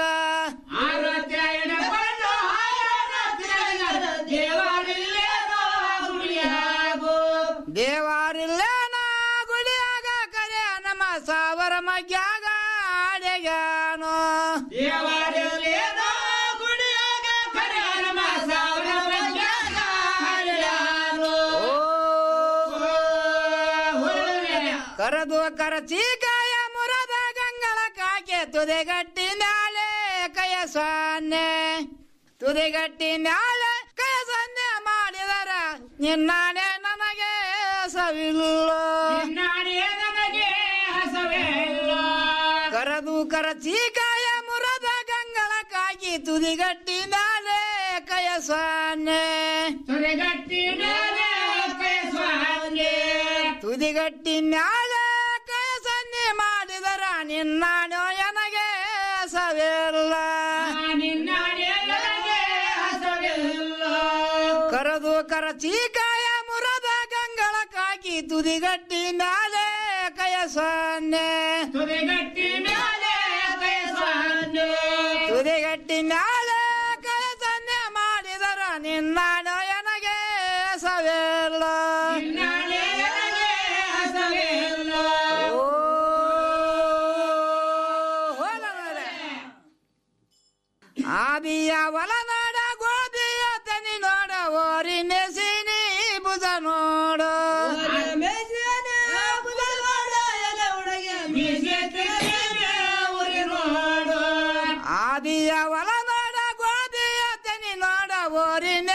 ದೇವರಿಲ್ಲೇನ ಗುಡಿಯಾಗ ಕರೆ ನಮ್ಮ ಸಾವರ ಮಗ್ಯಾಗ ಅಡೆಗ್ಯಾನು ಕರದು ಕರಚೀಕಾಯ ಮುರದ ಗಂಗಳ ಕಾಕೆ ತುದೆಗಟ್ಟಿ ಮ್ಯಾಲೆ ಕಯ ಸೊನ್ನೆ ತುದಿಗಟ್ಟಿ ಮ್ಯಾಲೆ ಕಯ ಸೊನ್ನೆ ಮಾಡಿದರ ನಿನ್ನಾಣೆ ನನಗೆ ಸವಿಲ್ಲ ಕರದು ಕರಚೀಕಾಯ ಮುರದ ಗಂಗಳ ಕಾಗಿ ತುದಿಗಟ್ಟಿ ಮ್ಯಾಲೆ ಕಯ ಸೊನ್ನೆ ತುದಿಗಟ್ಟಿ ಮ್ಯಾಲೆ ಕಯ ಸೊನ್ನೆ ತುದಿಗಟ್ಟಿ ಮ್ಯಾಲೆ ಕಯ ಸನ್ನೆ ಮಾಡಿದರ ನಿನ್ನಾಣೋ ನನಗೆ ಸವಿಲ್ಲ ಕರದು ಕರಚೀಕಾಯ ಮುರದ ಗಂಗಳ ಕಾಗಿ ತುದಿಗಟ್ಟಿ ಮ್ಯಾಲೆ ಕಯ ಸೊನ್ನೆ ತುದಿಗಟ್ಟಿ ಮ್ಯಾಲೆ ಕಯ ಸೊನ್ನೆ ತುದಿಗಟ್ಟಿ ಮ್ಯಾಲೆ ಕಯ ಸನ್ನೆ ಮಾಡಿದರ ನಿನ್ನಾಣೋ ನನಗೆ ಸವಿಲ್ಲ ಆದಿಯ ಒಲನಾಡ ಗೋಧಿಯ ತನಿ ನೋಡ ಓರಿ ಮೆಸಿನಿ ಬುಧ ನೋಡು ಆದಿಯ ಒಲನಾಡ ಗೋಧಿಯ ತನಿ ನೋಡ ಓರಿ